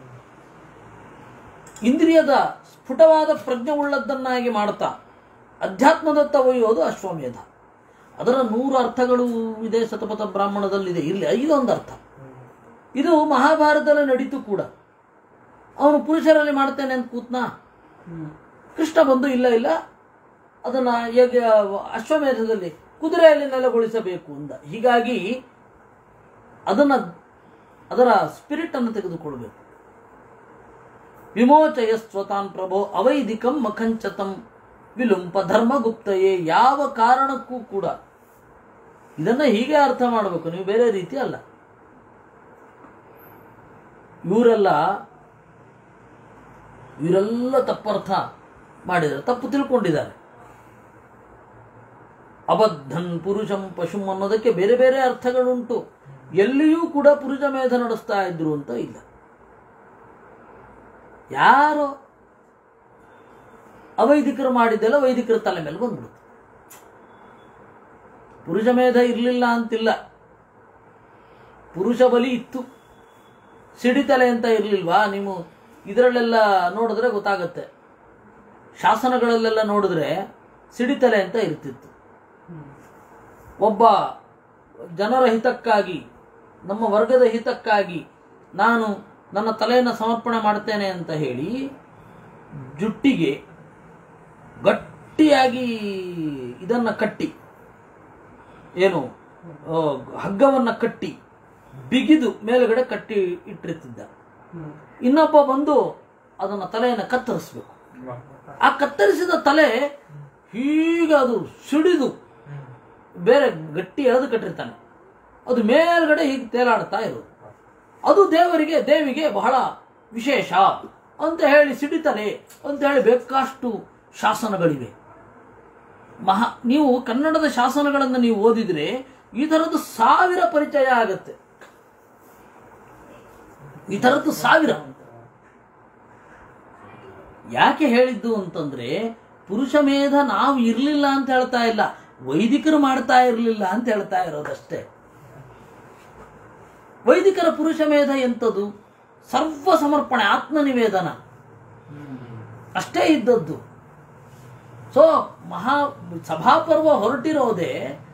ಇಂದ್ರಿಯದ ಸ್ಫುಟವಾದ ಪ್ರಜ್ಞೆ ಉಳ್ಳದ್ದನ್ನಾಗಿ ಮಾಡ್ತಾ ಅಧ್ಯಾತ್ಮದತ್ತ ಒಯ್ಯೋದು ಅಶ್ವಮೇಧ ಅದರ ನೂರು ಅರ್ಥಗಳು ಇದೆ ಶತಪಥ ಬ್ರಾಹ್ಮಣದಲ್ಲಿದೆ ಇಲ್ಲಿ ಇದೊಂದು ಅರ್ಥ ಇದು ಮಹಾಭಾರತದಲ್ಲಿ ನಡೀತು ಕೂಡ ಅವನು ಪುರುಷರಲ್ಲಿ ಮಾಡ್ತೇನೆ ಅಂತ ಕೂತ್ನಾ ಕೃಷ್ಣ ಬಂದು ಇಲ್ಲ ಇಲ್ಲ ಅದನ್ನ ಯಜ್ಞ ಅಶ್ವಮೇಧದಲ್ಲಿ ಕುದುರೆಯಲ್ಲಿ ನೆಲೆಗೊಳಿಸಬೇಕು ಅಂದ ಹೀಗಾಗಿ ಅದನ್ನ ಅದರ ಸ್ಪಿರಿಟ್ ಅನ್ನು ತೆಗೆದುಕೊಳ್ಬೇಕು ವಿಮೋಚಯ ಸ್ವತಾನ್ ಪ್ರಭೋ ಅವೈದಿಕಂ ಮಖಂಚತಂ ವಿಲುಂಪ ಧರ್ಮಗುಪ್ತಯೇ ಯಾವ ಕಾರಣಕ್ಕೂ ಕೂಡ ಇದನ್ನ ಹೀಗೆ ಅರ್ಥ ಮಾಡಬೇಕು ನೀವು ಬೇರೆ ರೀತಿ ಅಲ್ಲ ಇವರೆಲ್ಲ ಇವರೆಲ್ಲ ತಪ್ಪರ್ಥ ಮಾಡಿದ್ದಾರೆ ತಪ್ಪು ತಿಳ್ಕೊಂಡಿದ್ದಾರೆ ಅಬದ್ಧನ್ ಪುರುಷಂ ಪಶುಂ ಅನ್ನೋದಕ್ಕೆ ಬೇರೆ ಬೇರೆ ಅರ್ಥಗಳುಂಟು ಎಲ್ಲಿಯೂ ಕೂಡ ಪುರುಷ ಮೇಧ ನಡೆಸ್ತಾ ಇದ್ರು ಅಂತ ಇಲ್ಲ ಯಾರು ಅವೈದಿಕರು ಮಾಡಿದ್ದೆಲ್ಲ ವೈದಿಕರ ತಲೆ ಮೇಲೆ ಬಂದ್ಬಿಡುತ್ತೆ ಪುರುಷ ಮೇಧ ಇರಲಿಲ್ಲ ಅಂತಿಲ್ಲ ಪುರುಷ ಬಲಿ ಇತ್ತು ಸಿಡಿತಲೆ ಅಂತ ಇರಲಿಲ್ವಾ ನೀವು ಇದರಲ್ಲೆಲ್ಲ ನೋಡಿದ್ರೆ ಗೊತ್ತಾಗತ್ತೆ ಶಾಸನಗಳಲ್ಲೆಲ್ಲ ನೋಡಿದ್ರೆ ಸಿಡಿತಲೆ ಅಂತ ಇರ್ತಿತ್ತು ಒಬ್ಬ ಜನರ ಹಿತಕ್ಕಾಗಿ ನಮ್ಮ ವರ್ಗದ ಹಿತಕ್ಕಾಗಿ ನಾನು ನನ್ನ ತಲೆಯನ್ನು ಸಮರ್ಪಣೆ ಮಾಡ್ತೇನೆ ಅಂತ ಹೇಳಿ ಜುಟ್ಟಿಗೆ ಗಟ್ಟಿಯಾಗಿ ಇದನ್ನ ಕಟ್ಟಿ ಏನು ಆ, ಹಗ್ಗವನ್ನ ಕಟ್ಟಿ ಬಿಗಿದು ಮೇಲುಗಡೆ ಕಟ್ಟಿ ಇಟ್ಟಿರ್ತಿದ್ದ ಇನ್ನೊಬ್ಬ ಬಂದು ಅದನ್ನ ತಲೆಯನ್ನು ಕತ್ತರಿಸ್ಬೇಕು ಆ ಕತ್ತರಿಸಿದ ತಲೆ ಹೀಗೆ ಅದು ಸಿಡಿದು ಬೇರೆ ಗಟ್ಟಿ ಎಳೆದು ಕಟ್ಟಿರ್ತಾನೆ ಅದು ಮೇಲ್ಗಡೆ ಹೀಗೆ ತೇಲಾಡ್ತಾ ಇರೋದು ಅದು ದೇವರಿಗೆ ದೇವಿಗೆ ಬಹಳ ವಿಶೇಷ ಅಂತ ಹೇಳಿ ಸಿಡಿತಲೆ ಅಂತ ಹೇಳಿ ಬೇಕಾಷ್ಟು ಶಾಸನಗಳಿವೆ ಮಹಾ ನೀವು ಕನ್ನಡದ ಶಾಸನಗಳನ್ನು ನೀವು ಓದಿದ್ರೆ ಈ ಥರದ್ದು ಸಾವಿರ ಪರಿಚಯ ಆಗತ್ತೆ ಈ ಥರದ್ದು ಸಾವಿರ ಯಾಕೆ ಹೇಳಿದ್ದು ಅಂತಂದ್ರೆ ಪುರುಷ ಮೇಧ ನಾವು ಇರಲಿಲ್ಲ ಅಂತ ಹೇಳ್ತಾ ಇಲ್ಲ ವೈದಿಕರು ಮಾಡ್ತಾ ಇರಲಿಲ್ಲ ಅಂತ ಹೇಳ್ತಾ ಇರೋದಷ್ಟೇ ವೈದಿಕರ ಪುರುಷ ಮೇಧ ಎಂಥದ್ದು ಸರ್ವ ಸಮರ್ಪಣೆ ಆತ್ಮನಿವೇದನ ಅಷ್ಟೇ ಇದ್ದದ್ದು ಸೊ ಮಹಾ ಸಭಾಪರ್ವ ಹೊರಟಿರೋದೇ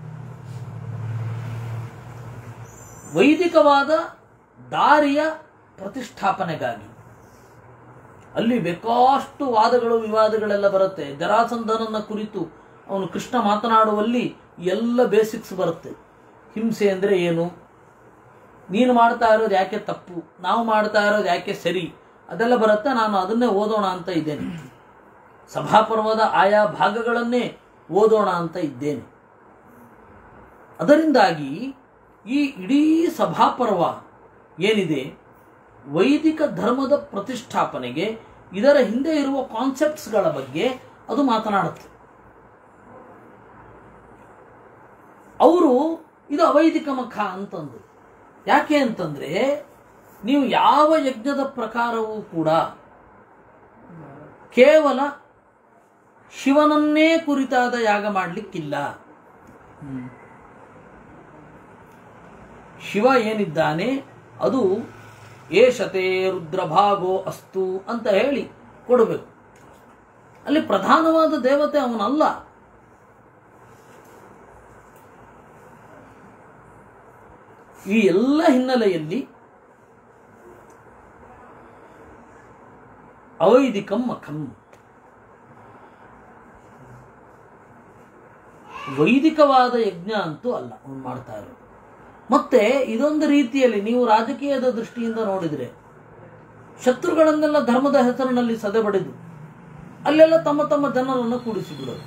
ವೈದಿಕವಾದ ದಾರಿಯ ಪ್ರತಿಷ್ಠಾಪನೆಗಾಗಿ ಅಲ್ಲಿ ಬೇಕಾಷ್ಟು ವಾದಗಳು ವಿವಾದಗಳೆಲ್ಲ ಬರುತ್ತೆ ಜರಾಸಂಧನನ್ನ ಕುರಿತು ಅವನು ಕೃಷ್ಣ ಮಾತನಾಡುವಲ್ಲಿ ಎಲ್ಲ ಬೇಸಿಕ್ಸ್ ಬರುತ್ತೆ ಹಿಂಸೆ ಅಂದ್ರೆ ಏನು ನೀನು ಮಾಡ್ತಾ ಇರೋದು ಯಾಕೆ ತಪ್ಪು ನಾವು ಮಾಡ್ತಾ ಇರೋದು ಯಾಕೆ ಸರಿ ಅದೆಲ್ಲ ಬರುತ್ತೆ ನಾನು ಅದನ್ನೇ ಓದೋಣ ಅಂತ ಇದ್ದೇನೆ ಸಭಾಪರ್ವದ ಆಯಾ ಭಾಗಗಳನ್ನೇ ಓದೋಣ ಅಂತ ಇದ್ದೇನೆ ಅದರಿಂದಾಗಿ ಈ ಇಡೀ ಸಭಾಪರ್ವ ಏನಿದೆ ವೈದಿಕ ಧರ್ಮದ ಪ್ರತಿಷ್ಠಾಪನೆಗೆ ಇದರ ಹಿಂದೆ ಇರುವ ಕಾನ್ಸೆಪ್ಟ್ಸ್ಗಳ ಬಗ್ಗೆ ಅದು ಮಾತನಾಡುತ್ತೆ ಅವರು ಇದು ಅವೈದಿಕ ಮಖ ಅಂತಂದು ಯಾಕೆ ಅಂತಂದ್ರೆ ನೀವು ಯಾವ ಯಜ್ಞದ ಪ್ರಕಾರವೂ ಕೂಡ ಕೇವಲ ಶಿವನನ್ನೇ ಕುರಿತಾದ ಯಾಗ ಮಾಡಲಿಕ್ಕಿಲ್ಲ ಶಿವ ಏನಿದ್ದಾನೆ ಅದು ಏಷತೆ ರುದ್ರಭಾಗೋ ಅಸ್ತು ಅಂತ ಹೇಳಿ ಕೊಡಬೇಕು ಅಲ್ಲಿ ಪ್ರಧಾನವಾದ ದೇವತೆ ಅವನಲ್ಲ ಈ ಎಲ್ಲ ಹಿನ್ನೆಲೆಯಲ್ಲಿ ಅವೈದಿಕಂ ಮಖಂ ವೈದಿಕವಾದ ಯಜ್ಞ ಅಂತೂ ಅಲ್ಲ ಅವನು ಮಾಡ್ತಾ ಇರೋದು ಮತ್ತೆ ಇದೊಂದು ರೀತಿಯಲ್ಲಿ ನೀವು ರಾಜಕೀಯದ ದೃಷ್ಟಿಯಿಂದ ನೋಡಿದ್ರೆ ಶತ್ರುಗಳನ್ನೆಲ್ಲ ಧರ್ಮದ ಹೆಸರಿನಲ್ಲಿ ಸದೆಬಡಿದು ಅಲ್ಲೆಲ್ಲ ತಮ್ಮ ತಮ್ಮ ಜನರನ್ನು ಕೂಡಿಸಿಬಿಡೋದು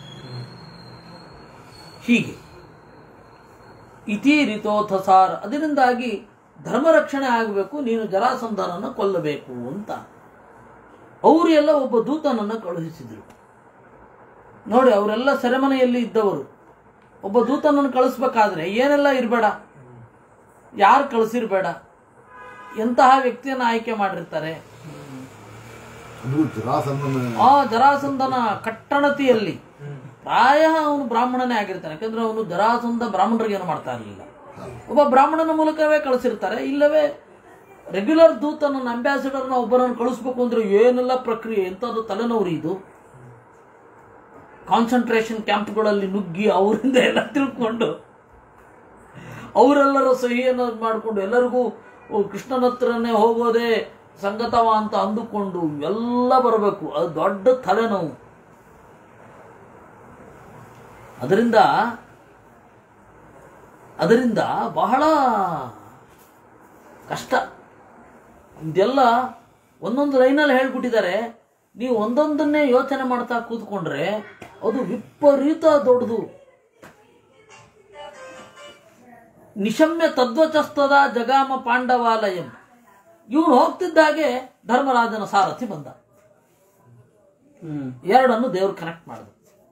ಹೀಗೆ ಇತಿ ರಿತೋಥಸಾರ ಅದರಿಂದಾಗಿ ಧರ್ಮ ರಕ್ಷಣೆ ಆಗಬೇಕು ನೀನು ಜರಾಸಂಧನನ್ನು ಕೊಲ್ಲಬೇಕು ಅಂತ ಅವರು ಎಲ್ಲ ಒಬ್ಬ ದೂತನನ್ನು ಕಳುಹಿಸಿದರು ನೋಡಿ ಅವರೆಲ್ಲ ಸೆರೆಮನೆಯಲ್ಲಿ ಇದ್ದವರು ಒಬ್ಬ ದೂತನನ್ನು ಕಳಿಸ್ಬೇಕಾದ್ರೆ ಏನೆಲ್ಲ ಇರಬೇಡ ಯಾರು ಕಳಿಸಿರ್ಬೇಡ ಎಂತಹ ವ್ಯಕ್ತಿಯನ್ನು ಆಯ್ಕೆ ಮಾಡಿರ್ತಾರೆ ಅದು ಜರಾಸಂಧನ ಆ ಜರಾಸಂಧನ ಕಟ್ಟಣತಿಯಲ್ಲಿ ಪ್ರಾಯ ಅವನು ಬ್ರಾಹ್ಮಣನೇ ಆಗಿರ್ತಾನೆ ಯಾಕಂದ್ರೆ ಅವನು ಜರಾಸಂಧ ಬ್ರಾಹ್ಮಣರಿಗೆ ಏನು ಮಾಡ್ತಾ ಇರಲಿಲ್ಲ ಒಬ್ಬ ಬ್ರಾಹ್ಮಣನ ಮೂಲಕವೇ ಕಳಿಸಿರ್ತಾರೆ ಇಲ್ಲವೇ ರೆಗ್ಯುಲರ್ ದೂತನನ್ನ ಅಂಬಾಸಿಡರ್ನ ಒಬ್ಬರನ್ನು ಕಳಿಸ್ಬೇಕು ಅಂದ್ರೆ ಏನೆಲ್ಲ ಪ್ರಕ್ರಿಯೆ ಎಂಥದ್ದು ತಲೆನೋರಿ ಇದು ಕಾನ್ಸಂಟ್ರೇಷನ್ ಕ್ಯಾಂಪ್ಗಳಲ್ಲಿ ನುಗ್ಗಿ ಅವರಿಂದ ಎಲ್ಲ ತಿಳ್ಕೊಂಡು ಅವರೆಲ್ಲರ ಸಹಿಯನ್ನು ಮಾಡಿಕೊಂಡು ಎಲ್ಲರಿಗೂ ಓ, ಕೃಷ್ಣನ ಹತ್ರನೇ ಹೋಗೋದೇ ಸಂಗತವ ಅಂತ ಅಂದುಕೊಂಡು ಎಲ್ಲ ಬರಬೇಕು ಅದು ದೊಡ್ಡ ತಲೆನೋವು ಅದರಿಂದ ಅದರಿಂದ ಬಹಳ ಕಷ್ಟ ಇದೆಲ್ಲ ಒಂದೊಂದು ಲೈನಲ್ಲಿ ಹೇಳ್ಬಿಟ್ಟಿದ್ದಾರೆ ನೀವು ಒಂದೊಂದನ್ನೇ ಯೋಚನೆ ಮಾಡ್ತಾ ಕೂತ್ಕೊಂಡ್ರೆ ಅದು ವಿಪರೀತ ದೊಡ್ಡದು ನಿಶಮ್ಯ ತದ್ವಚಸ್ತದ ಜಗಾಮ ಪಾಂಡವಾಲಯಂ ಇವನು ಹೋಗ್ತಿದ್ದಾಗೆ ಧರ್ಮರಾಜನ ಸಾರಥಿ ಬಂದ ಎರಡನ್ನು ದೇವರು ಕನೆಕ್ಟ್ ಮಾಡಿದ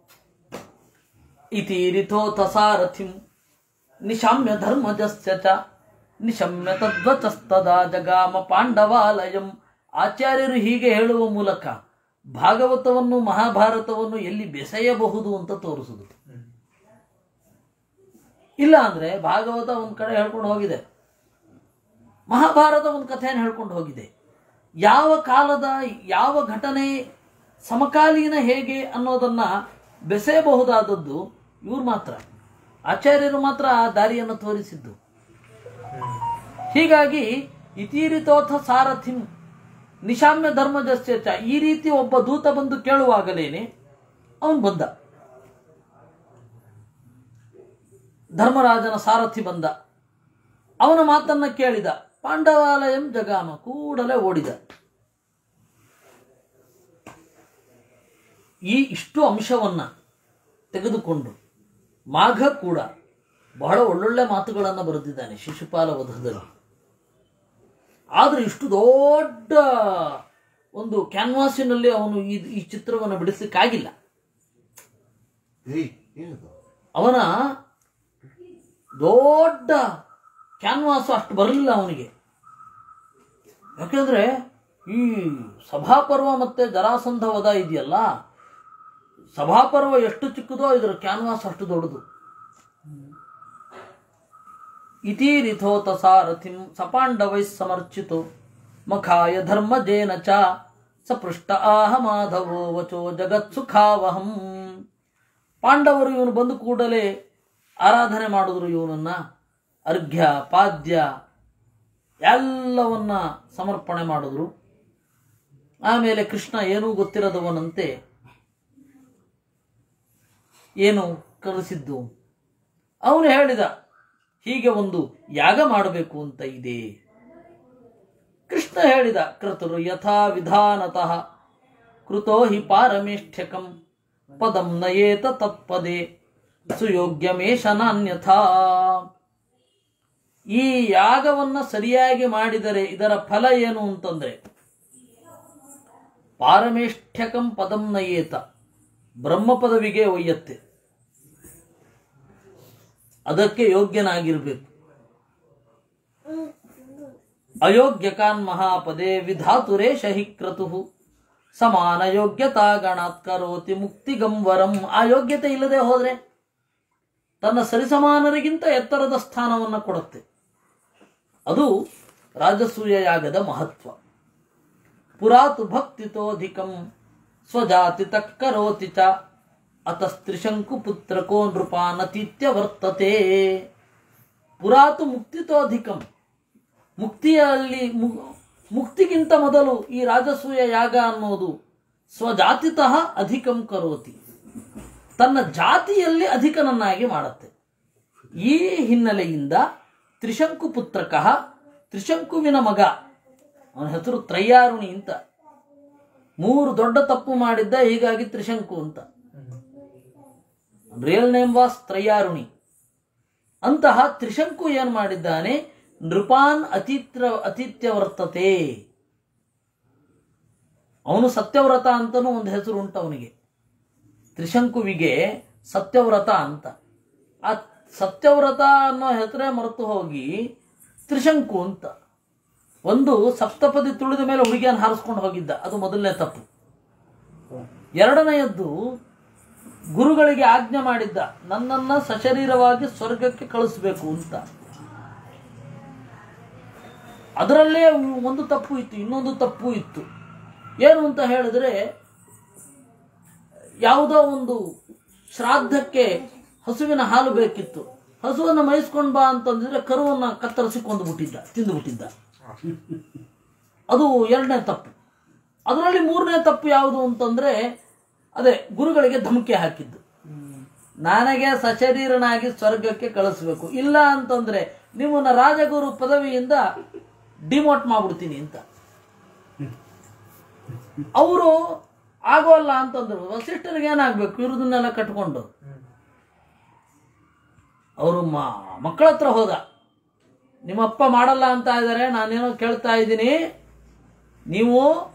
ಇತಿ ರಿಥೋಥ ಸಾರಥಿಂ ನಿಶಾಮ್ಯ ಧರ್ಮಜಸ್ಯ ಚ ನಿಶಮ್ಯ ತದ್ವಚಸ್ತದ ಜಗಾಮ ಪಾಂಡವಾಲಯಂ ಆಚಾರ್ಯರು ಹೀಗೆ ಹೇಳುವ ಮೂಲಕ ಭಾಗವತವನ್ನು ಮಹಾಭಾರತವನ್ನು ಎಲ್ಲಿ ಬೆಸೆಯಬಹುದು ಅಂತ ತೋರಿಸುದು ಇಲ್ಲ ಅಂದ್ರೆ ಭಾಗವತ ಒಂದ್ ಕಡೆ ಹೇಳ್ಕೊಂಡು ಹೋಗಿದೆ ಮಹಾಭಾರತ ಒಂದು ಕಥೆಯನ್ನು ಹೇಳ್ಕೊಂಡು ಹೋಗಿದೆ ಯಾವ ಕಾಲದ ಯಾವ ಘಟನೆ ಸಮಕಾಲೀನ ಹೇಗೆ ಅನ್ನೋದನ್ನ ಬೆಸೆಯಬಹುದಾದದ್ದು ಇವ್ರು ಮಾತ್ರ ಆಚಾರ್ಯರು ಮಾತ್ರ ಆ ದಾರಿಯನ್ನು ತೋರಿಸಿದ್ದು ಹೀಗಾಗಿ ಇತೀರಿತೋಥ ಸಾರಥಿಂ ನಿಶಾಮ್ಯ ಧರ್ಮಜಸ್ಯ ಚ ಈ ರೀತಿ ಒಬ್ಬ ದೂತ ಬಂದು ಕೇಳುವಾಗಲೇನೆ ಅವನು ಬಂದ ಧರ್ಮರಾಜನ ಸಾರಥಿ ಬಂದ ಅವನ ಮಾತನ್ನ ಕೇಳಿದ ಪಾಂಡವಾಲಯಂ ಜಗಾಮ ಕೂಡಲೇ ಓಡಿದ ಈ ಇಷ್ಟು ಅಂಶವನ್ನ ತೆಗೆದುಕೊಂಡು ಮಾಘ ಕೂಡ ಬಹಳ ಒಳ್ಳೊಳ್ಳೆ ಮಾತುಗಳನ್ನು ಬರೆದಿದ್ದಾನೆ ಶಿಶುಪಾಲ ವಧದಲ್ಲಿ ಆದ್ರೆ ಇಷ್ಟು ದೊಡ್ಡ ಒಂದು ಕ್ಯಾನ್ವಾಸಿನಲ್ಲಿ ಅವನು ಈ ಈ ಚಿತ್ರವನ್ನು ಬಿಡಿಸ್ಲಿಕ್ಕಾಗಿಲ್ಲ ಏಯ್ ಏನಿದು ಅವನ ದೊಡ್ಡ ಕ್ಯಾನ್ವಾಸ್ ಅಷ್ಟು ಬರಲಿಲ್ಲ ಅವನಿಗೆ ಯಾಕೆಂದ್ರೆ ಈ ಸಭಾಪರ್ವ ಮತ್ತೆ ಜರಾಸಂಧ ವಧ ಇದೆಯಲ್ಲ ಸಭಾಪರ್ವ ಎಷ್ಟು ಚಿಕ್ಕದೋ ಇದರ ಕ್ಯಾನ್ವಾಸ್ ಅಷ್ಟು ದೊಡ್ಡದು ಇತೀರಿಥೋತ ಸಾರಥಿಂ ಸಪಾಂಡವೈ ಸಮರ್ಚಿತು ಮಖಾಯ ಧರ್ಮಜೇನ ಚ ಸಪೃಷ್ಟ ಆಹ ಮಾಧವೋ ವಚೋ ಜಗತ್ ಸುಖಾವಹಂ ಪಾಂಡವರು ಇವನು ಬಂದು ಕೂಡಲೇ ಆರಾಧನೆ ಮಾಡಿದ್ರು ಇವನನ್ನ ಅರ್ಘ್ಯ ಪಾದ್ಯ ಎಲ್ಲವನ್ನ ಸಮರ್ಪಣೆ ಮಾಡಿದ್ರು ಆಮೇಲೆ ಕೃಷ್ಣ ಏನೂ ಗೊತ್ತಿರದವನಂತೆ ಏನು ಕಲಿಸಿದ್ದು ಅವನು ಹೇಳಿದ ಹೀಗೆ ಒಂದು ಯಾಗ ಮಾಡಬೇಕು ಅಂತ ಇದೆ ಕೃಷ್ಣ ಹೇಳಿದ ಕೃತರು ಯಥಾ ವಿಧಾನತಃ ಕೃತೋ ಹಿ ಪಾರಮೇಷ್ಠ್ಯಕಂ ಪದಂ ನಯೇತ ತತ್ಪದೇ ಸುಯೋಗ್ಯಮೇಶ ನಾನ್ಯಥಾ ಈ ಯಾಗವನ್ನ ಸರಿಯಾಗಿ ಮಾಡಿದರೆ ಇದರ ಫಲ ಏನು ಅಂತಂದ್ರೆ ಪಾರಮೇಷ್ಠ್ಯಕಂ ಪದಂ ನಯೇತ ಬ್ರಹ್ಮ ಪದವಿಗೆ ಒಯ್ಯತ್ತೆ ಅದಕ್ಕೆ ಯೋಗ್ಯನಾಗಿರ್ಬೇಕು ಅಯೋಗ್ಯಕಾನ್ ಮಹಾಪದೇ ವಿಧಾತುರೇಶ ಹಿ ಕ್ರತು ಸಮಾನ ಯೋಗ್ಯತಾ ಗಣಾತ್ ಕರೋತಿ ಮುಕ್ತಿಗಂ ವರಂ ಆ ಯೋಗ್ಯತೆ ಇಲ್ಲದೆ ಹೋದ್ರೆ ತನ್ನ ಸರಿಸಮಾನರಿಗಿಂತ ಎತ್ತರದ ಸ್ಥಾನವನ್ನು ಕೊಡುತ್ತೆ ಅದು ರಾಜಸೂಯ ಯಾಗದ ಮಹತ್ವ ಪುರಾತು ಭಕ್ತಿತೋಧಿಕಂ ಸ್ವಜಾತಿ ತಕ್ಕರೋತಿ ಚ ಅತಸ್ತ್ರಿಶಂಕು ಪುತ್ರಕೋ ನೃಪಾನತೀತ್ಯ ವರ್ತತೆ ಪುರಾತು ಮುಕ್ತಿತೋಧಿಕಂ ಮುಕ್ತಿಯಲ್ಲಿ ಮು- ಮುಕ್ತಿಗಿಂತ ಮೊದಲು ಈ ರಾಜಸೂಯ ಯಾಗ ಅನ್ನೋದು ಸ್ವಜಾತಿತಃ ಅಧಿಕಂ ಕರೋತಿ ತನ್ನ ಜಾತಿಯಲ್ಲಿ ಅಧಿಕನನ್ನಾಗಿ ಮಾಡುತ್ತೆ ಈ ಹಿನ್ನೆಲೆಯಿಂದ ತ್ರಿಶಂಕು ಪುತ್ರಕಃ ತ್ರಿಶಂಕುವಿನ ಮಗ ಅವನ ಹೆಸರು ತ್ರಯ್ಯಾರುಣಿ ಅಂತ ಮೂರು ದೊಡ್ಡ ತಪ್ಪು ಮಾಡಿದ್ದ ಹೀಗಾಗಿ ತ್ರಿಶಂಕು ಅಂತ ರಿಯಲ್ ನೇಮ್ ವಾಸ್ ತ್ರಯ್ಯಾರುಣಿ ಅಂತಹ ತ್ರಿಶಂಕು ಏನ್ ಮಾಡಿದ್ದಾನೆ ನೃಪಾನ್ ಅತಿತ್ರ ಅತಿಥ್ಯ ವರ್ತತೆ ಅವನು ಸತ್ಯವ್ರತ ಅಂತನೂ ಒಂದು ಹೆಸರು ಉಂಟು ಅವನಿಗೆ ತ್ರಿಶಂಕುವಿಗೆ ಸತ್ಯವ್ರತ ಅಂತ ಆ ಸತ್ಯವ್ರತ ಅನ್ನೋ ಹೆಸರೇ ಮರೆತು ಹೋಗಿ ತ್ರಿಶಂಕು ಅಂತ ಒಂದು ಸಪ್ತಪದಿ ತುಳಿದ ಮೇಲೆ ಹುಡುಗಿಯನ್ನು ಹಾರಿಸ್ಕೊಂಡು ಹೋಗಿದ್ದ ಅದು ಮೊದಲನೇ ತಪ್ಪು ಎರಡನೆಯದ್ದು ಗುರುಗಳಿಗೆ ಆಜ್ಞೆ ಮಾಡಿದ್ದ ನನ್ನನ್ನ ಸಶರೀರವಾಗಿ ಸ್ವರ್ಗಕ್ಕೆ ಕಳಿಸ್ಬೇಕು ಅಂತ ಅದರಲ್ಲೇ ಒಂದು ತಪ್ಪು ಇತ್ತು ಇನ್ನೊಂದು ತಪ್ಪು ಇತ್ತು ಏನು ಅಂತ ಹೇಳಿದ್ರೆ ಯಾವುದೋ ಒಂದು ಶ್ರಾದ್ದಕ್ಕೆ ಹಸುವಿನ ಹಾಲು ಬೇಕಿತ್ತು ಹಸುವನ್ನು ಮೈಸ್ಕೊಂಡ್ ಬಾ ಅಂತಂದಿದ್ರೆ ಕರುವನ್ನ ಕತ್ತರಿಸಿ ಕೊಂದು ಬಿಟ್ಟಿದ್ದ ತಿಂದು ಬಿಟ್ಟಿದ್ದ ಅದು ಎರಡನೇ ತಪ್ಪು ಅದರಲ್ಲಿ ಮೂರನೇ ತಪ್ಪು ಯಾವುದು ಅಂತಂದ್ರೆ ಅದೇ ಗುರುಗಳಿಗೆ ಧಮಕಿ ಹಾಕಿದ್ದು ನನಗೆ ಸಶರೀರನಾಗಿ ಸ್ವರ್ಗಕ್ಕೆ ಕಳಿಸ್ಬೇಕು ಇಲ್ಲ ಅಂತಂದ್ರೆ ನಿಮ್ಮನ್ನ ರಾಜಗುರು ಪದವಿಯಿಂದ ಡಿಮೋಟ್ ಮಾಡ್ಬಿಡ್ತೀನಿ ಅಂತ ಅವರು ಆಗೋಲ್ಲ ಅಂತಂದ್ರು ವಸಿಷ್ಠರಿಗೆ ಏನಾಗ್ಬೇಕು ಇವ್ರದನ್ನೆಲ್ಲ ಕಟ್ಕೊಂಡು ಅವರು ಮಕ್ಕಳ ಹತ್ರ ಹೋದ ನಿಮ್ಮಪ್ಪ ಮಾಡಲ್ಲ ಅಂತ ಇದ್ದಾರೆ ನಾನೇನೋ ಕೇಳ್ತಾ ಇದ್ದೀನಿ ನೀವು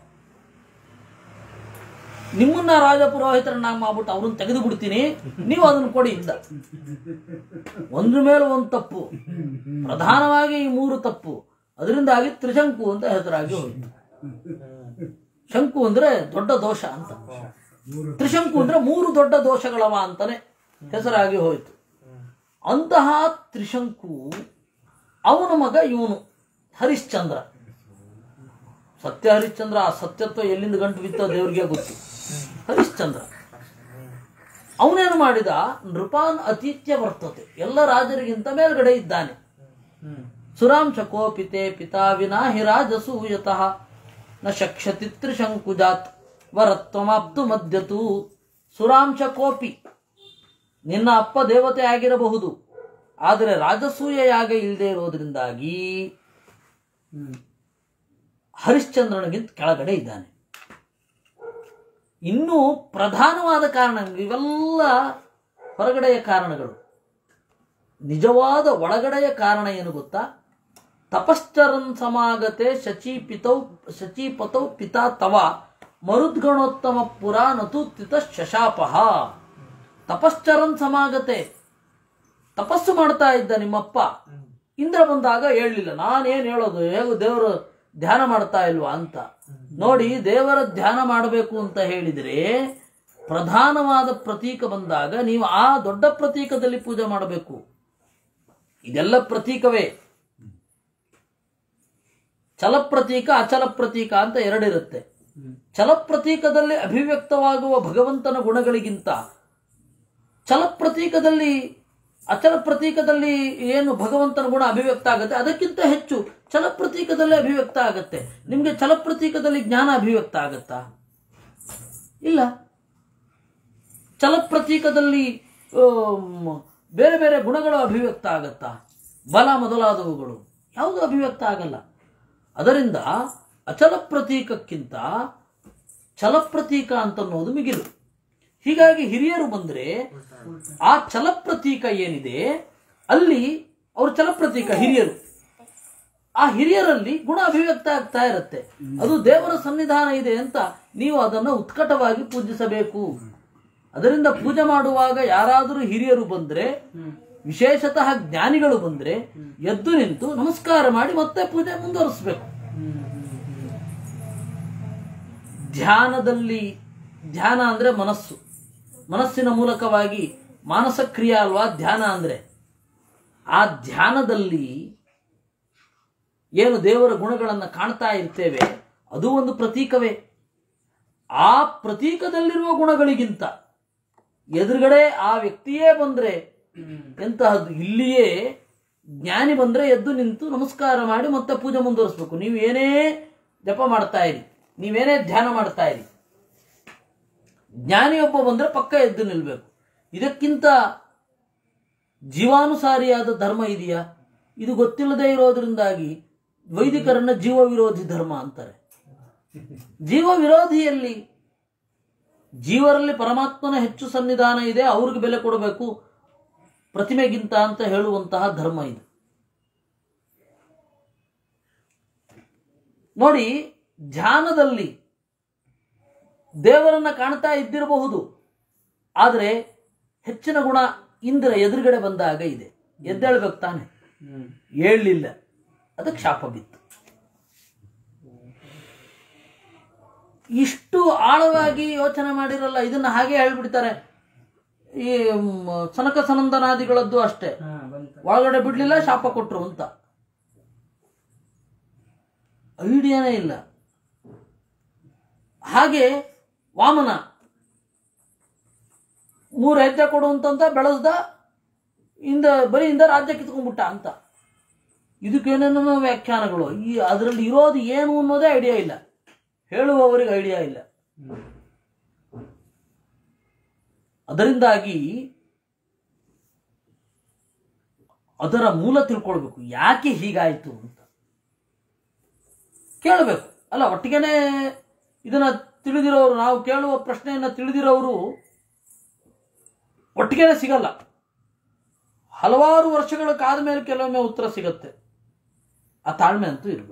ನಿಮ್ಮನ್ನ ರಾಜ ಪುರೋಹಿತರನ್ನಾಗಿ ಮಾಡ್ಬಿಟ್ಟು ಅವ್ರನ್ನ ತೆಗೆದು ಬಿಡ್ತೀನಿ ನೀವು ಅದನ್ನ ಕೊಡಿ ಇಂದ ಒಂದ್ರ ಮೇಲೆ ಒಂದು ತಪ್ಪು ಪ್ರಧಾನವಾಗಿ ಈ ಮೂರು ತಪ್ಪು ಅದರಿಂದಾಗಿ ತ್ರಿಶಂಕು ಅಂತ ಹೆಸರಾಗಿ ಹೋಯಿತು ಶಂಕು ಅಂದ್ರೆ ದೊಡ್ಡ ದೋಷ ಅಂತ ತ್ರಿಶಂಕು ಅಂದ್ರೆ ಮೂರು ದೊಡ್ಡ ದೋಷಗಳವ ಅಂತಾನೆ ಹೆಸರಾಗಿ ಹೋಯಿತು ಅಂತಹ ತ್ರಿಶಂಕು ಅವನ ಮಗ ಇವನು ಹರಿಶ್ಚಂದ್ರ ಸತ್ಯ ಹರಿಶ್ಚಂದ್ರ ಆ ಸತ್ಯತ್ವ ಎಲ್ಲಿಂದ ಗಂಟು ಬಿತ್ತ ದೇವ್ರಿಗೆ ಗೊತ್ತು ಹರಿಶ್ಚಂದ್ರ ಅವನೇನು ಮಾಡಿದ ನೃಪಾನ್ ಅತಿಥ್ಯ ವರ್ತತೆ ಎಲ್ಲ ರಾಜರಿಗಿಂತ ಮೇಲ್ಗಡೆ ಇದ್ದಾನೆ ಸುರಾಂಶ ಕೋಪಿತೆ ಪಿತಾ ವಿನಾ ಹಿ ರಾಜಸೂಯತಃ ನ ಶಕ್ಷತಿ ತ್ರಿಶಂಕುಜಾತ್ ವರತ್ವಮಾಪ್ತು ಮಧ್ಯತು ಸುರಾಂಶ ಕೋಪಿ ನಿನ್ನ ಅಪ್ಪ ದೇವತೆ ಆಗಿರಬಹುದು ಆದರೆ ರಾಜಸೂಯ ಯಾಗ ಇಲ್ಲದೆ ಇರೋದ್ರಿಂದಾಗಿ ಹರಿಶ್ಚಂದ್ರನಿಗಿಂತ ಕೆಳಗಡೆ ಇದ್ದಾನೆ ಇನ್ನೂ ಪ್ರಧಾನವಾದ ಕಾರಣ ಇವೆಲ್ಲ ಹೊರಗಡೆಯ ಕಾರಣಗಳು ನಿಜವಾದ ಒಳಗಡೆಯ ಕಾರಣ ಏನು ಗೊತ್ತಾ ತಪಶ್ಚರನ್ ಸಮಾಗತೆ ಶಚೀಪಿತೌ ಶಚೀಪತೌ ಪಿತಾ ತವ ಮರುದ್ಗಣೋತ್ತಮ ಪುರ ನತು ತಿತ ಶಶಾಪಃ ತಪಶ್ಚರನ್ ಸಮಾಗತೆ ತಪಸ್ಸು ಮಾಡ್ತಾ ಇದ್ದ ನಿಮ್ಮಪ್ಪ ಇಂದ್ರ ಬಂದಾಗ ಹೇಳಲಿಲ್ಲ ನಾನೇನು ಹೇಳೋದು ಹೇಗೂ ದೇವರು ಧ್ಯಾನ ಮಾಡ್ತಾ ಇಲ್ವಾ ಅಂತ ನೋಡಿ ದೇವರ ಧ್ಯಾನ ಮಾಡಬೇಕು ಅಂತ ಹೇಳಿದರೆ ಪ್ರಧಾನವಾದ ಪ್ರತೀಕ ಬಂದಾಗ ನೀವು ಆ ದೊಡ್ಡ ಪ್ರತೀಕದಲ್ಲಿ ಪೂಜೆ ಮಾಡಬೇಕು ಇದೆಲ್ಲ ಪ್ರತೀಕವೇ ಚಲಪ್ರತೀಕ ಅಚಲ ಪ್ರತೀಕ ಅಂತ ಎರಡಿರುತ್ತೆ ಚಲಪ್ರತೀಕದಲ್ಲಿ ಅಭಿವ್ಯಕ್ತವಾಗುವ ಭಗವಂತನ ಗುಣಗಳಿಗಿಂತ ಚಲಪ್ರತೀಕದಲ್ಲಿ ಅಚಲ ಪ್ರತೀಕದಲ್ಲಿ ಏನು ಭಗವಂತನ ಗುಣ ಅಭಿವ್ಯಕ್ತ ಆಗುತ್ತೆ ಅದಕ್ಕಿಂತ ಹೆಚ್ಚು ಚಲಪ್ರತೀಕದಲ್ಲಿ ಅಭಿವ್ಯಕ್ತ ಆಗುತ್ತೆ ನಿಮಗೆ ಚಲಪ್ರತೀಕದಲ್ಲಿ ಜ್ಞಾನ ಅಭಿವ್ಯಕ್ತ ಆಗತ್ತಾ ಇಲ್ಲ ಚಲಪ್ರತೀಕದಲ್ಲಿ ಆಮ್, ಬೇರೆ ಬೇರೆ ಗುಣಗಳು ಅಭಿವ್ಯಕ್ತ ಆಗತ್ತಾ ಬಲ ಮೊದಲಾದವುಗಳು ಯಾವುದು ಅಭಿವ್ಯಕ್ತ ಆಗಲ್ಲ ಅದರಿಂದ ಅಚಲ ಪ್ರತೀಕಕ್ಕಿಂತ ಛಲಪ್ರತೀಕ ಅಂತನ್ನೋದು ಮಿಗಿಲು ಹೀಗಾಗಿ ಹಿರಿಯರು ಬಂದ್ರೆ ಆ ಛಲಪ್ರತೀಕ ಏನಿದೆ ಅಲ್ಲಿ ಅವರು ಛಲಪ್ರತೀಕ ಹಿರಿಯರು ಆ ಹಿರಿಯರಲ್ಲಿ ಗುಣ ಅಭಿವ್ಯಕ್ತ ಆಗ್ತಾ ಇರುತ್ತೆ ಅದು ದೇವರ ಸನ್ನಿಧಾನ ಇದೆ ಅಂತ ನೀವು ಅದನ್ನು ಉತ್ಕಟವಾಗಿ ಪೂಜಿಸಬೇಕು ಅದರಿಂದ ಪೂಜೆ ಮಾಡುವಾಗ ಯಾರಾದರೂ ಹಿರಿಯರು ಬಂದ್ರೆ ವಿಶೇಷತಃ ಜ್ಞಾನಿಗಳು ಬಂದ್ರೆ ಎದ್ದು ನಿಂತು ನಮಸ್ಕಾರ ಮಾಡಿ ಮತ್ತೆ ಪೂಜೆ ಮುಂದುವರಿಸಬೇಕು ಧ್ಯಾನದಲ್ಲಿ ಧ್ಯಾನ ಅಂದ್ರೆ ಮನಸ್ಸು ಮನಸ್ಸಿನ ಮೂಲಕವಾಗಿ ಮಾನಸ ಕ್ರಿಯೆ ಅಲ್ವಾ ಧ್ಯಾನ ಅಂದ್ರೆ ಆ ಧ್ಯಾನದಲ್ಲಿ ಏನು ದೇವರ ಗುಣಗಳನ್ನು ಕಾಣ್ತಾ ಇರ್ತೇವೆ ಅದು ಒಂದು ಪ್ರತೀಕವೇ ಆ ಪ್ರತೀಕದಲ್ಲಿರುವ ಗುಣಗಳಿಗಿಂತ ಎದುರುಗಡೆ ಆ ವ್ಯಕ್ತಿಯೇ ಬಂದ್ರೆ ಎಂತಹದ್ದು ಇಲ್ಲಿಯೇ ಜ್ಞಾನಿ ಬಂದ್ರೆ ಎದ್ದು ನಿಂತು ನಮಸ್ಕಾರ ಮಾಡಿ ಮತ್ತೆ ಪೂಜೆ ಮುಂದುವರಿಸ್ಬೇಕು ನೀವು ಏನೇ ಜಪ ಮಾಡ್ತಾ ಇರಿ ನೀವೇನೇ ಧ್ಯಾನ ಮಾಡ್ತಾ ಇರಿ ಜ್ಞಾನಿಯೊಬ್ಬ ಬಂದ್ರೆ ಪಕ್ಕ ಎದ್ದು ನಿಲ್ಬೇಕು ಇದಕ್ಕಿಂತ ಜೀವಾನುಸಾರಿಯಾದ ಧರ್ಮ ಇದೆಯಾ ಇದು ಗೊತ್ತಿಲ್ಲದೆ ಇರೋದ್ರಿಂದಾಗಿ ವೈದಿಕರನ್ನ ಜೀವ ವಿರೋಧಿ ಧರ್ಮ ಅಂತಾರೆ ಜೀವ ವಿರೋಧಿಯಲ್ಲಿ ಜೀವರಲ್ಲಿ ಪರಮಾತ್ಮನ ಹೆಚ್ಚು ಸನ್ನಿಧಾನ ಇದೆ ಅವ್ರಿಗೆ ಬೆಲೆ ಕೊಡಬೇಕು ಪ್ರತಿಮೆಗಿಂತ ಅಂತ ಹೇಳುವಂತಹ ಧರ್ಮ ಇದು ನೋಡಿ ಧ್ಯಾನದಲ್ಲಿ ದೇವರನ್ನ ಕಾಣ್ತಾ ಇದ್ದಿರಬಹುದು ಆದರೆ ಹೆಚ್ಚಿನ ಗುಣ ಇಂದ್ರ ಎದುರುಗಡೆ ಬಂದಾಗ ಇದೆ ಎದ್ದೇಳ್ಬೇಕು ತಾನೆ ಹೇಳಲಿಲ್ಲ ಅದಕ್ಕೆ ಶಾಪ ಬಿತ್ತು ಇಷ್ಟು ಆಳವಾಗಿ ಯೋಚನೆ ಮಾಡಿರಲ್ಲ ಇದನ್ನ ಹಾಗೆ ಹೇಳ್ಬಿಡ್ತಾರೆ ಈ ಮ್, ಸನಕ ಸನಂದನಾದಿಗಳದ್ದು ಅಷ್ಟೇ ಒಳಗಡೆ ಬಿಡ್ಲಿಲ್ಲ ಶಾಪ ಕೊಟ್ರು ಅಂತ ಐಡಿಯಾನೇ ಇಲ್ಲ ಹಾಗೆ ವಾಮನ ಮೂರು ಹೆಜ್ಜೆ ಕೊಡುವಂತಂತ ಬೆಳೆಸ್ದ ಇಂದ ಬರೀ ಇಂದ ರಾಜ್ಯ ಕಿತ್ಕೊಂಡ್ಬಿಟ್ಟ ಅಂತ ಇದಕ್ಕೇನೇನೋ ವ್ಯಾಖ್ಯಾನಗಳು ಈ ಅದರಲ್ಲಿ ಇರೋದು ಏನು ಅನ್ನೋದೇ ಐಡಿಯಾ ಇಲ್ಲ ಹೇಳುವವರಿಗೆ ಐಡಿಯಾ ಇಲ್ಲ ಅದರಿಂದಾಗಿ ಅದರ ಮೂಲ ತಿಳ್ಕೊಳ್ಬೇಕು ಯಾಕೆ ಹೀಗಾಯಿತು ಅಂತ ಕೇಳಬೇಕು ಅಲ್ಲ ಒಟ್ಟಿಗೆನೆ ಇದನ್ನ ತಿಳಿದಿರೋರು ನಾವು ಕೇಳುವ ಪ್ರಶ್ನೆಯನ್ನ ತಿಳಿದಿರೋರು ಒಟ್ಟಿಗೆನೆ ಸಿಗಲ್ಲ ಹಲವಾರು ವರ್ಷಗಳ ಕಾದ ಮೇಲೆ ಕೆಲವೊಮ್ಮೆ ಉತ್ತರ ಸಿಗತ್ತೆ ಆ ತಾಳ್ಮೆ ಅಂತೂ ಇರಬೇಕು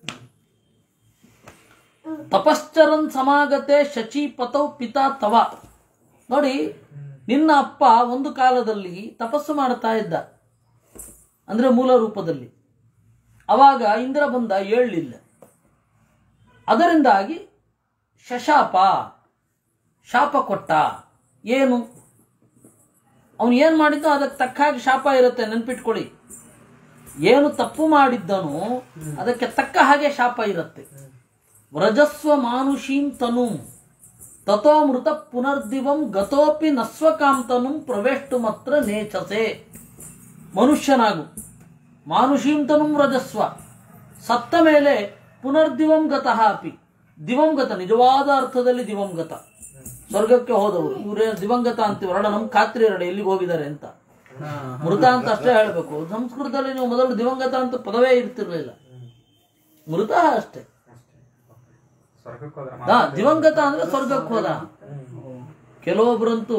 ತಪಶ್ಚರನ್ ಸಮಾಗತೆ ಶಚಿ ಪತೌ ಪಿತಾ ತವ ನೋಡಿ ನಿನ್ನ ಅಪ್ಪ ಒಂದು ಕಾಲದಲ್ಲಿ ತಪಸ್ಸು ಮಾಡ್ತಾ ಇದ್ದ ಅಂದ್ರೆ ಮೂಲ ರೂಪದಲ್ಲಿ ಅವಾಗ ಇಂದ್ರ ಬಂದ ಏಳಲಿಲ್ಲ ಅದರಿಂದಾಗಿ ಶಶಾಪ ಶಾಪ ಕೊಟ್ಟ ಏನು ಅವನು ಏನು ಮಾಡಿದ್ದೋ ಅದಕ್ಕೆ ತಕ್ಕ ಹಾಗೆ ಶಾಪ ಇರುತ್ತೆ ನೆನ್ಪಿಟ್ಕೊಳ್ಳಿ ಏನು ತಪ್ಪು ಮಾಡಿದ್ದನೋ ಅದಕ್ಕೆ ತಕ್ಕ ಹಾಗೆ ಶಾಪ ಇರುತ್ತೆ ವ್ರಜಸ್ವ ಮಾನುಷೀಂ ತನು ತಥೋ ಮೃತ ಪುನರ್ದಿವಂ ಗತೋಪಿ ನಸ್ವಕಾಂತನು ಪ್ರವೇಷ್ಟು ಮಾತ್ರ ನೇಚಸೆ ಮನುಷ್ಯನಾಗು ಮಾನುಷೀಂ ತನು ವ್ರಜಸ್ವ ಸತ್ತ ಮೇಲೆ ಪುನರ್ದಿವಂ ಗತಃ ಅಪಿ ದಿವಂಗತ ನಿಜವಾದ ಅರ್ಥದಲ್ಲಿ ದಿವಂಗತ ಸ್ವರ್ಗಕ್ಕೆ ಹೋದವರು ಇವರೇ ದಿವಂಗತ ಅಂತೀವಿ ಹೊರಡ ನಮ್ ಖಾತ್ರಿ ಎರಡೆ ಎಲ್ಲಿಗೆ ಹೋಗಿದ್ದಾರೆ ಅಂತ ಮೃತ ಅಂತ ಅಷ್ಟೇ ಹೇಳಬೇಕು ಸಂಸ್ಕೃತದಲ್ಲಿ ನೀವು ಮೊದಲು ದಿವಂಗತ ಅಂತ ಪದವೇ ಇರ್ತಿರ್ಲಿಲ್ಲ ಮೃತ ಅಷ್ಟೇ ಸ್ವರ್ಗಕ್ಕೆ ಹೋದ್ರೆ ಹಾ, ದಿವಂಗತ ಅಂದ್ರೆ ಸ್ವರ್ಗಕ್ಕೆ ಹೋದ ಕೆಲವೊಬ್ಬರಂತೂ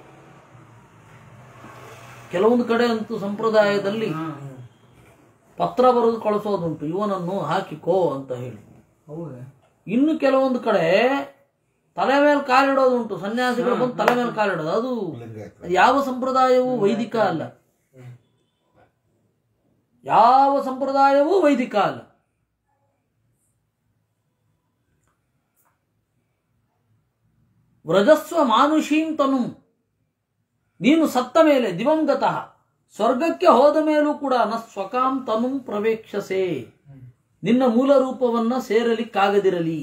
ಕೆಲವೊಂದು ಕಡೆ ಅಂತೂ ಸಂಪ್ರದಾಯದಲ್ಲಿ ಪತ್ರ ಬರೆದು ಕಳಿಸೋದುಂಟು ಇವನನ್ನು ಹಾಕಿಕೋ ಅಂತ ಹೇಳಿ ಹೌದಾ ಇನ್ನು ಕೆಲವೊಂದು ಕಡೆ ತಲೆ ಮೇಲೆ ಕಾಲಿಡೋದುಂಟು ಸನ್ಯಾಸಿಗಳು ಬಂದು ತಲೆ ಮೇಲೆ ಕಾಲಿಡೋದು ಅದು ಅದು ಯಾವ ಸಂಪ್ರದಾಯವೂ ವೈದಿಕ ಅಲ್ಲ ಯಾವ ಸಂಪ್ರದಾಯವೂ ವೈದಿಕ ಅಲ್ಲ ವ್ರಜಸ್ವ ಮಾನುಷೀಂ ತನು ನೀನು ಸತ್ತ ಮೇಲೆ ದಿವಂಗತಃ ಸ್ವರ್ಗಕ್ಕೆ ಹೋದ ಮೇಲೂ ಕೂಡ ನ ಸ್ವಕಾಂ ತನು ಪ್ರವೇಕ್ಷಸೆ ನಿನ್ನ ಮೂಲ ರೂಪವನ್ನ ಸೇರಲಿಕ್ಕಾಗದಿರಲಿ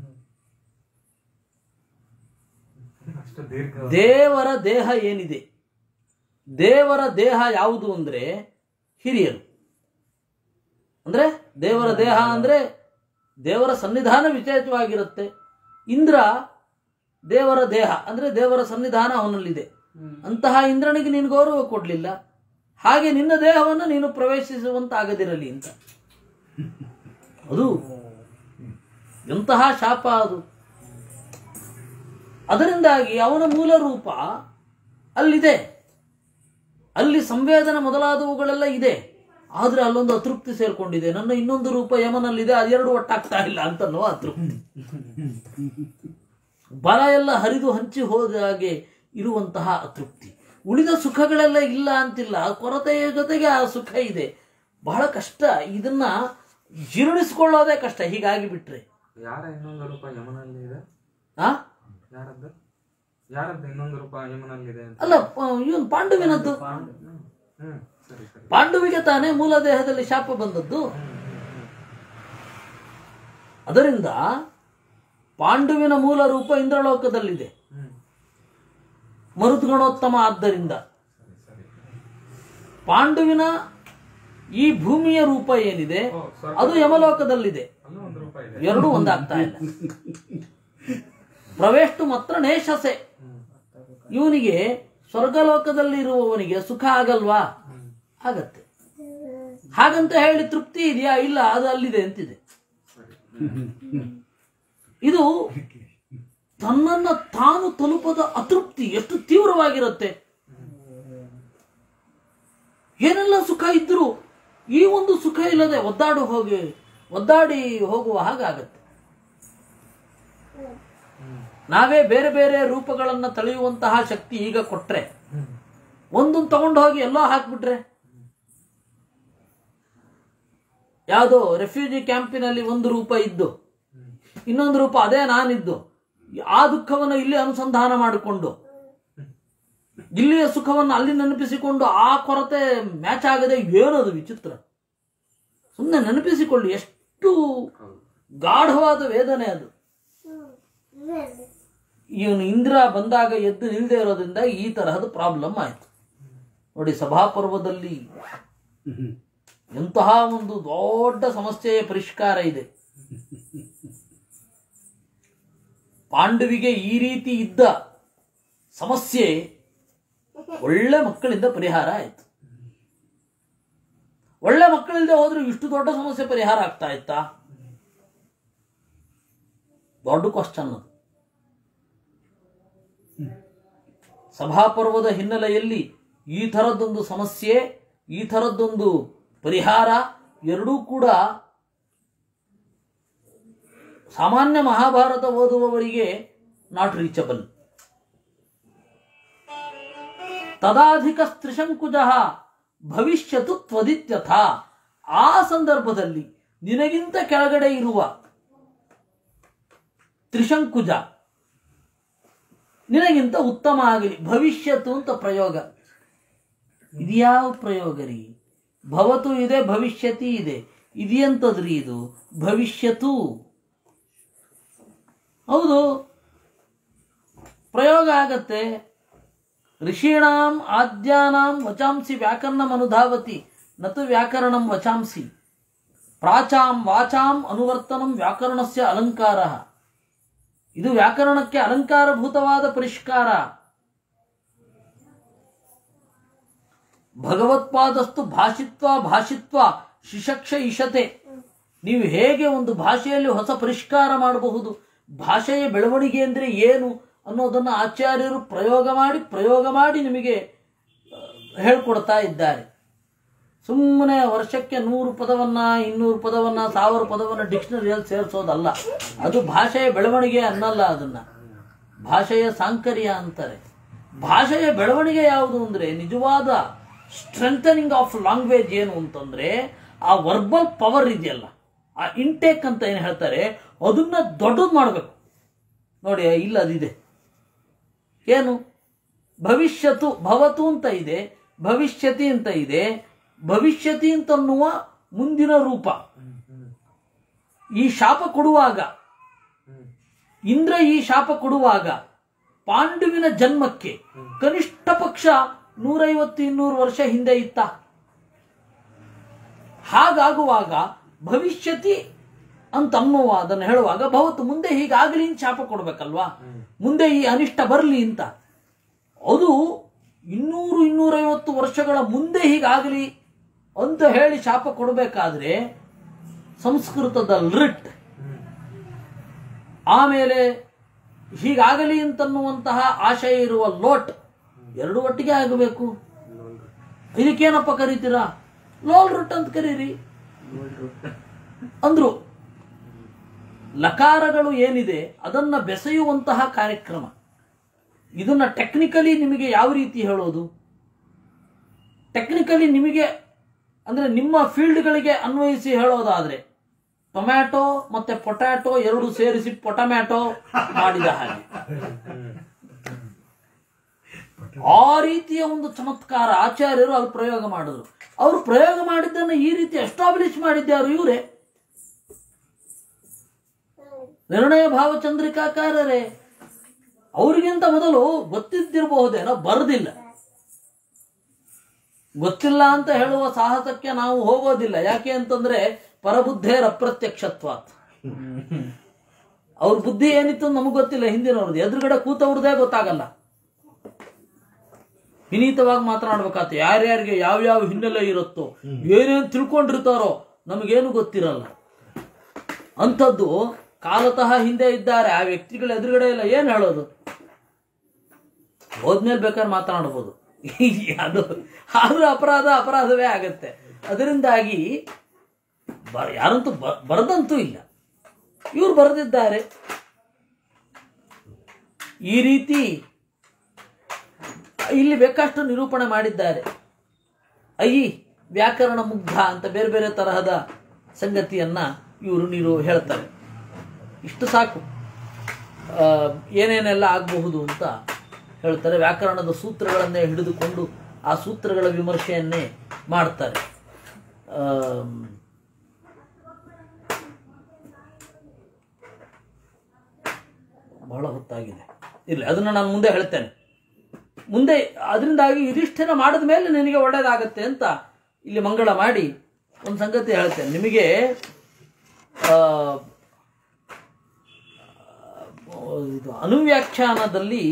ಅಷ್ಟು ದೀರ್ಘ ದೇವರ ದೇಹ ಏನಿದೆ ದೇವರ ದೇಹ ಯಾವುದು ಅಂದ್ರೆ ಹಿರಿಯರು ಅಂದ್ರೆ ದೇವರ ದೇಹ ಅಂದ್ರೆ ದೇವರ ಸನ್ನಿಧಾನ ವಿಶೇಷವಾಗಿರುತ್ತೆ ಇಂದ್ರ ದೇವರ ದೇಹ ಅಂದ್ರೆ ದೇವರ ಸನ್ನಿಧಾನ ಅವನಲ್ಲಿದೆ ಅಂತಹ ಇಂದ್ರನಿಗೆ ನೀನು ಗೌರವ ಕೊಡ್ಲಿಲ್ಲ ಹಾಗೆ ನಿನ್ನ ದೇಹವನ್ನು ನೀನು ಪ್ರವೇಶಿಸುವಂತಾಗದಿರಲಿ ಅಂತ ಅದು ಎಂತಹ ಶಾಪ ಅದು ಅದರಿಂದಾಗಿ ಅವನ ಮೂಲ ರೂಪ ಅಲ್ಲಿದೆ ಅಲ್ಲಿ ಸಂವೇದನೆ ಮೊದಲಾದವುಗಳೆಲ್ಲ ಇದೆ ಆದ್ರೆ ಅಲ್ಲೊಂದು ಅತೃಪ್ತಿ ಸೇರ್ಕೊಂಡಿದೆ ನನ್ನ ಇನ್ನೊಂದು ರೂಪ ಯಮನಲ್ಲಿದೆ ಅದೆರಡು ಒಟ್ಟಾಗ್ತಾ ಇಲ್ಲ ಅಂತನೋ ಅತೃಪ್ತಿ ಬಲ ಎಲ್ಲ ಹರಿದು ಹಂಚಿ ಹೋದ ಹಾಗೆ ಇರುವಂತಹ ಅತೃಪ್ತಿ ಉಳಿದ ಸುಖಗಳೆಲ್ಲ ಇಲ್ಲ ಅಂತಿಲ್ಲ ಕೊರತೆಯ ಜೊತೆಗೆ ಆ ಸುಖ ಇದೆ ಬಹಳ ಕಷ್ಟ ಇದನ್ನ ಜೀರ್ಣಿಸ್ಕೊಳ್ಳೋದೇ ಕಷ್ಟ ಹೀಗಾಗಿ ಬಿಟ್ರೆ ಯಾರ ಇನ್ನೊಂದು ರೂಪ ಯಮನಲ್ಲಿ ಇದೆ ಆ ಯಾರದ್ದು ಯಾರದ್ದು ಇನ್ನೊಂದು ರೂಪ ಯಮನಲ್ಲಿದೆ ಅಂತ ಅಲ್ಲ ಇವನ್ ಪಾಂಡುವಿನದ್ದು ಹ್ಮ್ ಸರಿ ಸರಿ ಪಾಂಡುವಿಗೆ ತಾನೇ ಮೂಲ ದೇಹದಲ್ಲಿ ಶಾಪ ಬಂದದ್ದು ಅದರಿಂದ ಪಾಂಡುವಿನ ಮೂಲ ರೂಪ ಇಂದ್ರಲೋಕದಲ್ಲಿದೆ ಹ್ಮ್ ಮರುದ್ಗಣೋತ್ತಮ ಆದ್ದರಿಂದ ಪಾಂಡುವಿನ ಈ ಭೂಮಿಯ ರೂಪ ಏನಿದೆ ಓ, ಸ್ವರ್ಗ. ಅದು ಯಮಲೋಕದಲ್ಲಿದೆ ಅಲ್ಲೂ ಒಂದು ರೂಪ ಇದೆ ಎರಡೂ ಒಂದಾಗ್ತಾ ಇಲ್ಲ ಪ್ರವೇಷ್ಟು ಮಾತ್ರ ನೇಷಸೆ ಇವನಿಗೆ ಸ್ವರ್ಗಲೋಕದಲ್ಲಿ ಇರುವವನಿಗೆ ಸುಖ ಆಗಲ್ವಾ ಆಗತ್ತೆ ಹಾಗಂತ ಹೇಳಿ ತೃಪ್ತಿ ಇದೆಯಾ ಇಲ್ಲ ಅದು ಅಲ್ಲಿದೆ ಅಂತಿದೆ ಇದು ತನ್ನನ್ನ ತಾನು ತಲುಪದ ಅತೃಪ್ತಿ ಎಷ್ಟು ತೀವ್ರವಾಗಿರುತ್ತೆ ಏನೆಲ್ಲ ಸುಖ ಇದ್ರೂ ಈ ಒಂದು ಸುಖ ಇಲ್ಲದೆ ಒದ್ದಾಡು ಹೋಗಿ ಒದ್ದಾಡಿ ಹೋಗುವ ಹಾಗಾಗತ್ತೆ ನಾವೇ ಬೇರೆ ಬೇರೆ ರೂಪಗಳನ್ನ ತಳೆಯುವಂತಹ ಶಕ್ತಿ ಈಗ ಕೊಟ್ರೆ ಒಂದೊಂದು ತಗೊಂಡು ಹೋಗಿ ಎಲ್ಲೋ ಹಾಕ್ಬಿಟ್ರೆ ಯಾವುದೋ ರೆಫ್ಯೂಜಿ ಕ್ಯಾಂಪಿನಲ್ಲಿ ಒಂದು ರೂಪ ಇದ್ದು ಇನ್ನೊಂದು ರೂಪ ಅದೇ ನಾನಿದ್ದು ಆ ದುಃಖವನ್ನು ಇಲ್ಲಿ ಅನುಸಂಧಾನ ಮಾಡಿಕೊಂಡು ಇಲ್ಲಿಯ ಸುಖವನ್ನು ಅಲ್ಲಿ ನೆನಪಿಸಿಕೊಂಡು ಆ ಕೊರತೆ ಮ್ಯಾಚ್ ಆಗದೆ ಏನದು ವಿಚಿತ್ರ ಸುಮ್ಮನೆ ನೆನಪಿಸಿಕೊಳ್ಳಿ ಎಷ್ಟು ಗಾಢವಾದ ವೇದನೆ ಅದು ಇವನು ಇಂದ್ರ ಬಂದಾಗ ಎದ್ದು ನಿಲ್ದೇ ಇರೋದ್ರಿಂದ ಈ ತರಹದ ಪ್ರಾಬ್ಲಮ್ ಆಯ್ತು ನೋಡಿ ಸಭಾಪರ್ವದಲ್ಲಿ ಎಂತಹ ಒಂದು ದೊಡ್ಡ ಸಮಸ್ಯೆಯ ಪರಿಷ್ಕಾರ ಇದೆ ಪಾಂಡವಿಗೆ ಈ ರೀತಿ ಇದ್ದ ಸಮಸ್ಯೆ ಒಳ್ಳೆ ಮಕ್ಕಳಿಂದ ಪರಿಹಾರ ಆಯ್ತು ಒಳ್ಳೆ ಮಕ್ಕಳಿಲ್ಲದೆ ಹೋದ್ರೆ ಇಷ್ಟು ದೊಡ್ಡ ಸಮಸ್ಯೆ ಪರಿಹಾರ ಆಗ್ತಾ ಇತ್ತಾ ದೊಡ್ಡ ಕ್ವಶನ್ ಅದು ಸಭಾಪರ್ವದ ಹಿನ್ನೆಲೆಯಲ್ಲಿ ಈ ಥರದ್ದೊಂದು ಸಮಸ್ಯೆ ಈ ಥರದ್ದೊಂದು ಪರಿಹಾರ ಎರಡೂ ಕೂಡ ಸಾಮಾನ್ಯ ಮಹಾಭಾರತ ಓದುವವರಿಗೆ ನಾಟ್ ರೀಚಬಲ್ ತದಾಧಿಕ ತ್ರಿಶಂಕುಜ ಭವಿಷ್ಯತು ತ್ವದಿತ್ಯಥ ಆ ಸಂದರ್ಭದಲ್ಲಿ ನಿನಗಿಂತ ಕೆಳಗಡೆ ಇರುವ ತ್ರಿಶಂಕುಜ ನಿನಗಿಂತ ಉತ್ತಮ ಆಗಲಿ ಭವಿಷ್ಯತ್ತು ಅಂತ ಪ್ರಯೋಗ ಇದ್ಯಾವ ಪ್ರಯೋಗ ರೀ ಭವತು ಇದೆ ಭವಿಷ್ಯತಿ ಇದೆ ಇದೆಯಂತದ್ರಿ ಇದು ಭವಿಷ್ಯತು ಹೌದು ಪ್ರಯೋಗ ಆಗತ್ತೆ ಋಷೀಣಾಂ ಆದ್ಯಾನಾಂ ವಚಾಂಸಿ ವ್ಯಾಕರಣಂ ಅನುಧಾವತಿ ನತು ವ್ಯಾಕರಣಂ ವಚಾಂಸಿ ಪ್ರಾಚಾಂ ವಾಚಾಂ ಅನುವರ್ತನಂ ವ್ಯಾಕರಣಸ್ಯ ಅಲಂಕಾರ ಇದು ವ್ಯಾಕರಣಕ್ಕೆ ಅಲಂಕಾರಭೂತವಾದ ಪರಿಷ್ಕಾರ ಭಗವತ್ಪಾದಸ್ತು ಭಾಷಿತ್ವ ಭಾಷಿತ್ವ ಶಿಶಕ್ಷ ಇಶತೆ ನೀವು ಹೇಗೆ ಒಂದು ಭಾಷೆಯಲ್ಲಿ ಹೊಸ ಪರಿಷ್ಕಾರ ಮಾಡಬಹುದು ಭಾಷೆಯ ಬೆಳವಣಿಗೆ ಅಂದರೆ ಏನು ಅನ್ನೋದನ್ನು ಆಚಾರ್ಯರು ಪ್ರಯೋಗ ಮಾಡಿ ಪ್ರಯೋಗ ಮಾಡಿ ನಿಮಗೆ ಆ, ಹೇಳ್ಕೊಡ್ತಾ ಇದ್ದಾರೆ ಸುಮ್ಮನೆ ವರ್ಷಕ್ಕೆ ನೂರು ಪದವನ್ನ ಇನ್ನೂರು ಪದವನ್ನ ಸಾವಿರ ಪದವನ್ನ ಡಿಕ್ಷನರಿಯಲ್ಲಿ ಸೇರಿಸೋದಲ್ಲ ಅದು ಭಾಷೆಯ ಬೆಳವಣಿಗೆ ಅನ್ನಲ್ಲ ಅದನ್ನ ಭಾಷೆಯ ಸಾಂಕರ್ಯ ಅಂತಾರೆ ಭಾಷೆಯ ಬೆಳವಣಿಗೆ ಯಾವುದು ಅಂದ್ರೆ ನಿಜವಾದ ಸ್ಟ್ರೆಂಥನಿಂಗ್ ಆಫ್ ಲ್ಯಾಂಗ್ವೇಜ್ ಏನು ಅಂತಂದ್ರೆ ಆ ವರ್ಬಲ್ ಪವರ್ ಇದೆಯಲ್ಲ ಆ ಇಂಟೇಕ್ ಅಂತ ಏನು ಹೇಳ್ತಾರೆ ಅದನ್ನ ದೊಡ್ಡದು ಮಾಡಬೇಕು ನೋಡಿ ಇಲ್ಲ ಅದಿದೆ ಏನು ಭವಿಷ್ಯತು ಭವತು ಅಂತ ಇದೆ ಭವಿಷ್ಯತಿ ಅಂತ ಇದೆ ಭವಿಷ್ಯತಿ ಅಂತನ್ನುವ ಮುಂದಿನ ರೂಪ ಈ ಶಾಪ ಕೊಡುವಾಗ ಇಂದ್ರ ಈ ಶಾಪ ಕೊಡುವಾಗ ಪಾಂಡುವಿನ ಜನ್ಮಕ್ಕೆ ಕನಿಷ್ಠ ಪಕ್ಷ ನೂರೈವತ್ತು ಇನ್ನೂರು ವರ್ಷ ಹಿಂದೆ ಇತ್ತ ಹಾಗಾಗುವಾಗ ಭವಿಷ್ಯತಿ ಅಂತ ಅನ್ನುವ ಅದನ್ನು ಹೇಳುವಾಗ ಭವತ್ತು ಮುಂದೆ ಹೀಗಾಗಲಿ ಅಂತ ಶಾಪ ಕೊಡ್ಬೇಕಲ್ವಾ ಮುಂದೆ ಈ ಅನಿಷ್ಟ ಬರಲಿ ಅಂತ ಅದು ಇನ್ನೂರು ಇನ್ನೂರೈವತ್ತು ವರ್ಷಗಳ ಮುಂದೆ ಹೀಗಾಗಲಿ ಅಂತ ಹೇಳಿ ಶಾಪ ಕೊಡಬೇಕಾದ್ರೆ ಸಂಸ್ಕೃತದ ಲಿಟ್ ಆಮೇಲೆ ಹೀಗಾಗಲಿ ಅಂತನ್ನುವಂತಹ ಆಶಯ ಇರುವ ಲೋಟ್ ಎರಡು ಒಟ್ಟಿಗೆ ಆಗಬೇಕು ಇದಕ್ಕೇನಪ್ಪ ಕರೀತೀರಾ ಲೋಲ್ ರುಟ್ ಅಂತ ಕರೀರಿ ಅಂದ್ರು ಲಕಾರಗಳು ಏನಿದೆ ಅದನ್ನ ಬೆಸೆಯುವಂತಹ ಕಾರ್ಯಕ್ರಮ ಇದನ್ನ ಟೆಕ್ನಿಕಲಿ ನಿಮಗೆ ಯಾವ ರೀತಿ ಹೇಳೋದು ಟೆಕ್ನಿಕಲಿ ನಿಮಗೆ ಅಂದ್ರೆ ನಿಮ್ಮ ಫೀಲ್ಡ್ಗಳಿಗೆ ಅನ್ವಯಿಸಿ ಹೇಳೋದಾದ್ರೆ ಟೊಮ್ಯಾಟೊ ಮತ್ತೆ ಪೊಟ್ಯಾಟೊ ಎರಡು ಸೇರಿಸಿ ಪೊಟಮ್ಯಾಟೊ ಮಾಡಿದ ಹಾಗೆ ಆ ರೀತಿಯ ಒಂದು ಚಮತ್ಕಾರ ಆಚಾರ್ಯರು ಅಲ್ಲಿ ಪ್ರಯೋಗ ಮಾಡಿದ್ರು ಅವರು ಪ್ರಯೋಗ ಮಾಡಿದ್ದನ್ನು ಈ ರೀತಿ ಎಸ್ಟಾಬ್ಲಿಷ್ ಮಾಡಿದ್ಯಾರು ಇವರೇ ನಿರ್ಣಯ ಭಾವಚಂದ್ರಿಕಾಕಾರರೇ ಅವರಿಗಿಂತ ಮೊದಲು ಗೊತ್ತಿದ್ದಿರಬಹುದೇನೋ ಬರದಿಲ್ಲ ಗೊತ್ತಿಲ್ಲ ಅಂತ ಹೇಳುವ ಸಾಹಸಕ್ಕೆ ನಾವು ಹೋಗೋದಿಲ್ಲ ಯಾಕೆ ಅಂತಂದ್ರೆ ಪರಬುದ್ಧೇರ ಅಪ್ರತ್ಯಕ್ಷತ್ವಾತ್ ಅವ್ರ ಬುದ್ಧಿ ಏನಿತ್ತು ನಮಗೆ ಗೊತ್ತಿಲ್ಲ ಹಿಂದಿನವ್ರದ್ದು ಎದುರುಗಡೆ ಕೂತವ್ರದೇ ಗೊತ್ತಾಗಲ್ಲ ವಿನೀತವಾಗಿ ಮಾತನಾಡ್ಬೇಕಾತ ಯಾರ್ಯಾರಿಗೆ ಯಾವ್ಯಾವ ಹಿನ್ನೆಲೆ ಇರುತ್ತೋ ಏನೇನು ತಿಳ್ಕೊಂಡಿರ್ತಾರೋ ನಮಗೇನು ಗೊತ್ತಿರಲ್ಲ ಅಂಥದ್ದು ಕಾಲತಃ ಹಿಂದೆ ಇದ್ದಾರೆ ಆ ವ್ಯಕ್ತಿಗಳ ಎದುರುಗಡೆ ಇಲ್ಲ ಏನು ಹೇಳೋದು ಹೋದ್ಮೇಲೆ ಬೇಕಾದ್ರೆ ಮಾತನಾಡ್ಬೋದು ಅದು ಆದ್ರೂ ಅಪರಾಧ ಅಪರಾಧವೇ ಆಗತ್ತೆ ಅದರಿಂದಾಗಿ ಬ ಯಾರಂತೂ ಬ ಬರದಂತೂ ಇಲ್ಲ ಇವ್ರು ಬರೆದಿದ್ದಾರೆ ಈ ರೀತಿ ಇಲ್ಲಿ ಬೇಕಷ್ಟು ನಿರೂಪಣೆ ಮಾಡಿದ್ದಾರೆ ಅಯ್ಯಿ ವ್ಯಾಕರಣ ಮುಗ್ಧ ಅಂತ ಬೇರೆ ಬೇರೆ ತರಹದ ಸಂಗತಿಯನ್ನ ಇವರು ನೀರು ಹೇಳ್ತಾರೆ ಇಷ್ಟು ಸಾಕು ಆ, ಏನೇನೆಲ್ಲ ಆಗಬಹುದು ಅಂತ ಹೇಳ್ತಾರೆ ವ್ಯಾಕರಣದ ಸೂತ್ರಗಳನ್ನೇ ಹಿಡಿದುಕೊಂಡು ಆ ಸೂತ್ರಗಳ ವಿಮರ್ಶೆಯನ್ನೇ ಮಾಡ್ತಾರೆ ಆಮ್, ಬಹಳ ಹೊತ್ತಾಗಿದೆ ಇರಲಿ ಅದನ್ನು ನಾನು ಮುಂದೆ ಹೇಳ್ತೇನೆ ಮುಂದೆ ಅದರಿಂದಾಗಿ ಯುಧಿಷ್ಠಿರ ಮಾಡಿದ ಮೇಲೆ ನಿನಗೆ ಒಳ್ಳೇದಾಗತ್ತೆ ಅಂತ ಇಲ್ಲಿ ಮಂಗಳ ಮಾಡಿ ಒಂದು ಸಂಗತಿ ಹೇಳ್ತೇನೆ ನಿಮಗೆ ಆ, ಇದು ಅನುವ್ಯಾಖ್ಯಾನದಲ್ಲಿ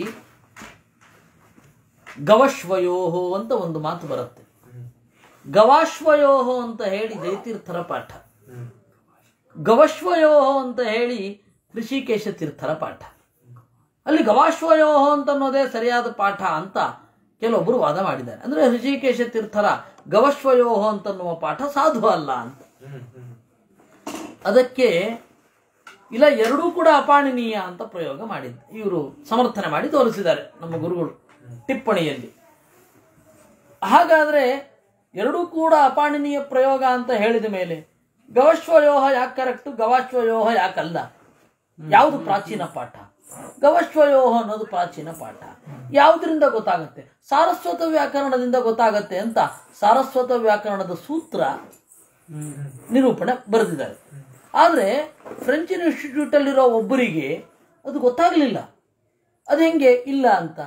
ಗವಶ್ವಯೋಹೋ ಅಂತ ಒಂದು ಮಾತು ಬರುತ್ತೆ ಗವಾಶ್ವಯೋಹೋ ಅಂತ ಹೇಳಿ ಜಯತೀರ್ಥರ ಪಾಠ ಗವಶ್ವಯೋಹೋ ಅಂತ ಹೇಳಿ ಋಷಿಕೇಶ ತೀರ್ಥರ ಪಾಠ ಅಲ್ಲಿ ಗವಾಶ್ವಯೋಹೋ ಅಂತ ಅನ್ನೋದೇ ಸರಿಯಾದ ಪಾಠ ಅಂತ ಕೆಲವೊಬ್ಬರು ವಾದ ಮಾಡಿದ್ದಾರೆ ಅಂದ್ರೆ ಋಷಿಕೇಶ ತೀರ್ಥರ ಗವಶ್ವಯೋಹೋ ಅಂತನ್ನುವ ಪಾಠ ಸಾಧು ಅಲ್ಲ ಅಂತ ಅದಕ್ಕೆ ಇಲ್ಲ ಎರಡೂ ಕೂಡ ಅಪಾಣನೀಯ ಅಂತ ಪ್ರಯೋಗ ಮಾಡಿದ್ದು ಇವರು ಸಮರ್ಥನೆ ಮಾಡಿ ತೋರಿಸಿದ್ದಾರೆ ನಮ್ಮ ಗುರುಗಳು ಟಿಪ್ಪಣಿಯಲ್ಲಿ ಹಾಗಾದ್ರೆ ಎರಡೂ ಕೂಡ ಅಪಾಣನೀಯ ಪ್ರಯೋಗ ಅಂತ ಹೇಳಿದ ಮೇಲೆ ಗವಶ್ವಯೋಹ ಯಾಕೆ ಕರೆಕ್ಟು ಗವಾಶ್ವಯೋಹ ಯಾಕಲ್ಲ ಯಾವುದು ಪ್ರಾಚೀನ ಪಾಠ ಗವಶ್ವಯೋಹ ಅನ್ನೋದು ಪ್ರಾಚೀನ ಪಾಠ ಯಾವುದರಿಂದ ಗೊತ್ತಾಗತ್ತೆ ಸಾರಸ್ವತ ವ್ಯಾಕರಣದಿಂದ ಗೊತ್ತಾಗತ್ತೆ ಅಂತ ಸಾರಸ್ವತ ವ್ಯಾಕರಣದ ಸೂತ್ರ ನಿರೂಪಣೆ ಬರೆದಿದ್ದಾರೆ ಆದರೆ ಫ್ರೆಂಚ್ ಇನ್ಸ್ಟಿಟ್ಯೂಟಲ್ಲಿರೋ ಒಬ್ಬರಿಗೆ ಅದು ಗೊತ್ತಾಗಲಿಲ್ಲ ಅದು ಹೆಂಗೆ ಇಲ್ಲ ಅಂತ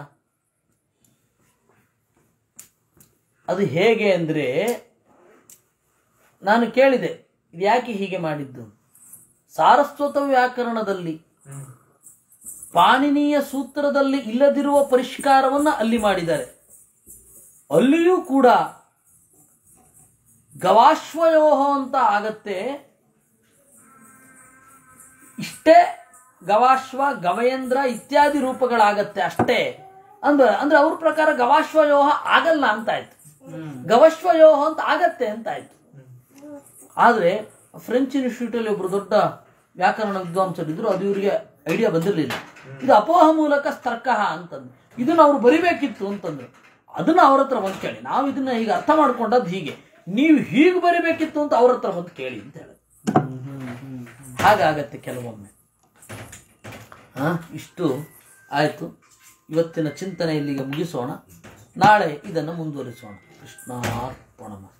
ಅದು ಹೇಗೆ ಅಂದರೆ ನಾನು ಕೇಳಿದೆ ಇದು ಯಾಕೆ ಹೀಗೆ ಮಾಡಿದ್ದು ಸಾರಸ್ವತ ವ್ಯಾಕರಣದಲ್ಲಿ ಪಾಣಿನಿಯ ಸೂತ್ರದಲ್ಲಿ ಇಲ್ಲದಿರುವ ಪರಿಷ್ಕಾರವನ್ನು ಅಲ್ಲಿ ಮಾಡಿದ್ದಾರೆ ಅಲ್ಲಿಯೂ ಕೂಡ ಗವಾಶ್ವಯೋಹ ಅಂತ ಆಗತ್ತೆ ಇಷ್ಟೇ ಗವಾಶ್ವ ಗವಯೇಂದ್ರ ಇತ್ಯಾದಿ ರೂಪಗಳಾಗತ್ತೆ ಅಷ್ಟೇ ಅಂದ್ರೆ ಅಂದ್ರೆ ಅವ್ರ ಪ್ರಕಾರ ಗವಾಶ್ವಯೋಹ ಆಗಲ್ಲ ಅಂತ ಆಯ್ತು ಗವಶ್ವಯೋಹ ಅಂತ ಆಗತ್ತೆ ಅಂತ ಆಯ್ತು ಆದ್ರೆ ಫ್ರೆಂಚ್ ಇನ್ಸ್ಟಿಟ್ಯೂಟ್ ಅಲ್ಲಿ ಒಬ್ರು ದೊಡ್ಡ ವ್ಯಾಕರಣ ವಿದ್ವಾಂಸರಿದ್ರು ಅದು ಇವರಿಗೆ ಐಡಿಯಾ ಬಂದಿರಲಿಲ್ಲ ಇದು ಅಪೋಹ ಮೂಲಕ ಸ್ತರ್ಕಃ ಅಂತಂದು ಇದನ್ನ ಅವ್ರು ಬರಿಬೇಕಿತ್ತು ಅಂತಂದ್ರು ಅದನ್ನ ಅವ್ರ ಹತ್ರ ಬಂದು ಕೇಳಿ ನಾವು ಇದನ್ನ ಈಗ ಅರ್ಥ ಮಾಡ್ಕೊಂಡದ್ದು ಹೀಗೆ ನೀವು ಹೀಗೆ ಬರಿಬೇಕಿತ್ತು ಅಂತ ಅವ್ರ ಹತ್ರ ಬಂದು ಕೇಳಿ ಅಂತ ಹೇಳಿ ಹಾಗಾಗತ್ತೆ ಕೆಲವೊಮ್ಮೆ ಹಾ ಇಷ್ಟು ಆಯ್ತು ಇವತ್ತಿನ ಚಿಂತನೆ ಇಲ್ಲಿಗೆ ಮುಗಿಸೋಣ ನಾಳೆ ಇದನ್ನು ಮುಂದುವರಿಸೋಣ ಕೃಷ್ಣಾರ್ಪಣ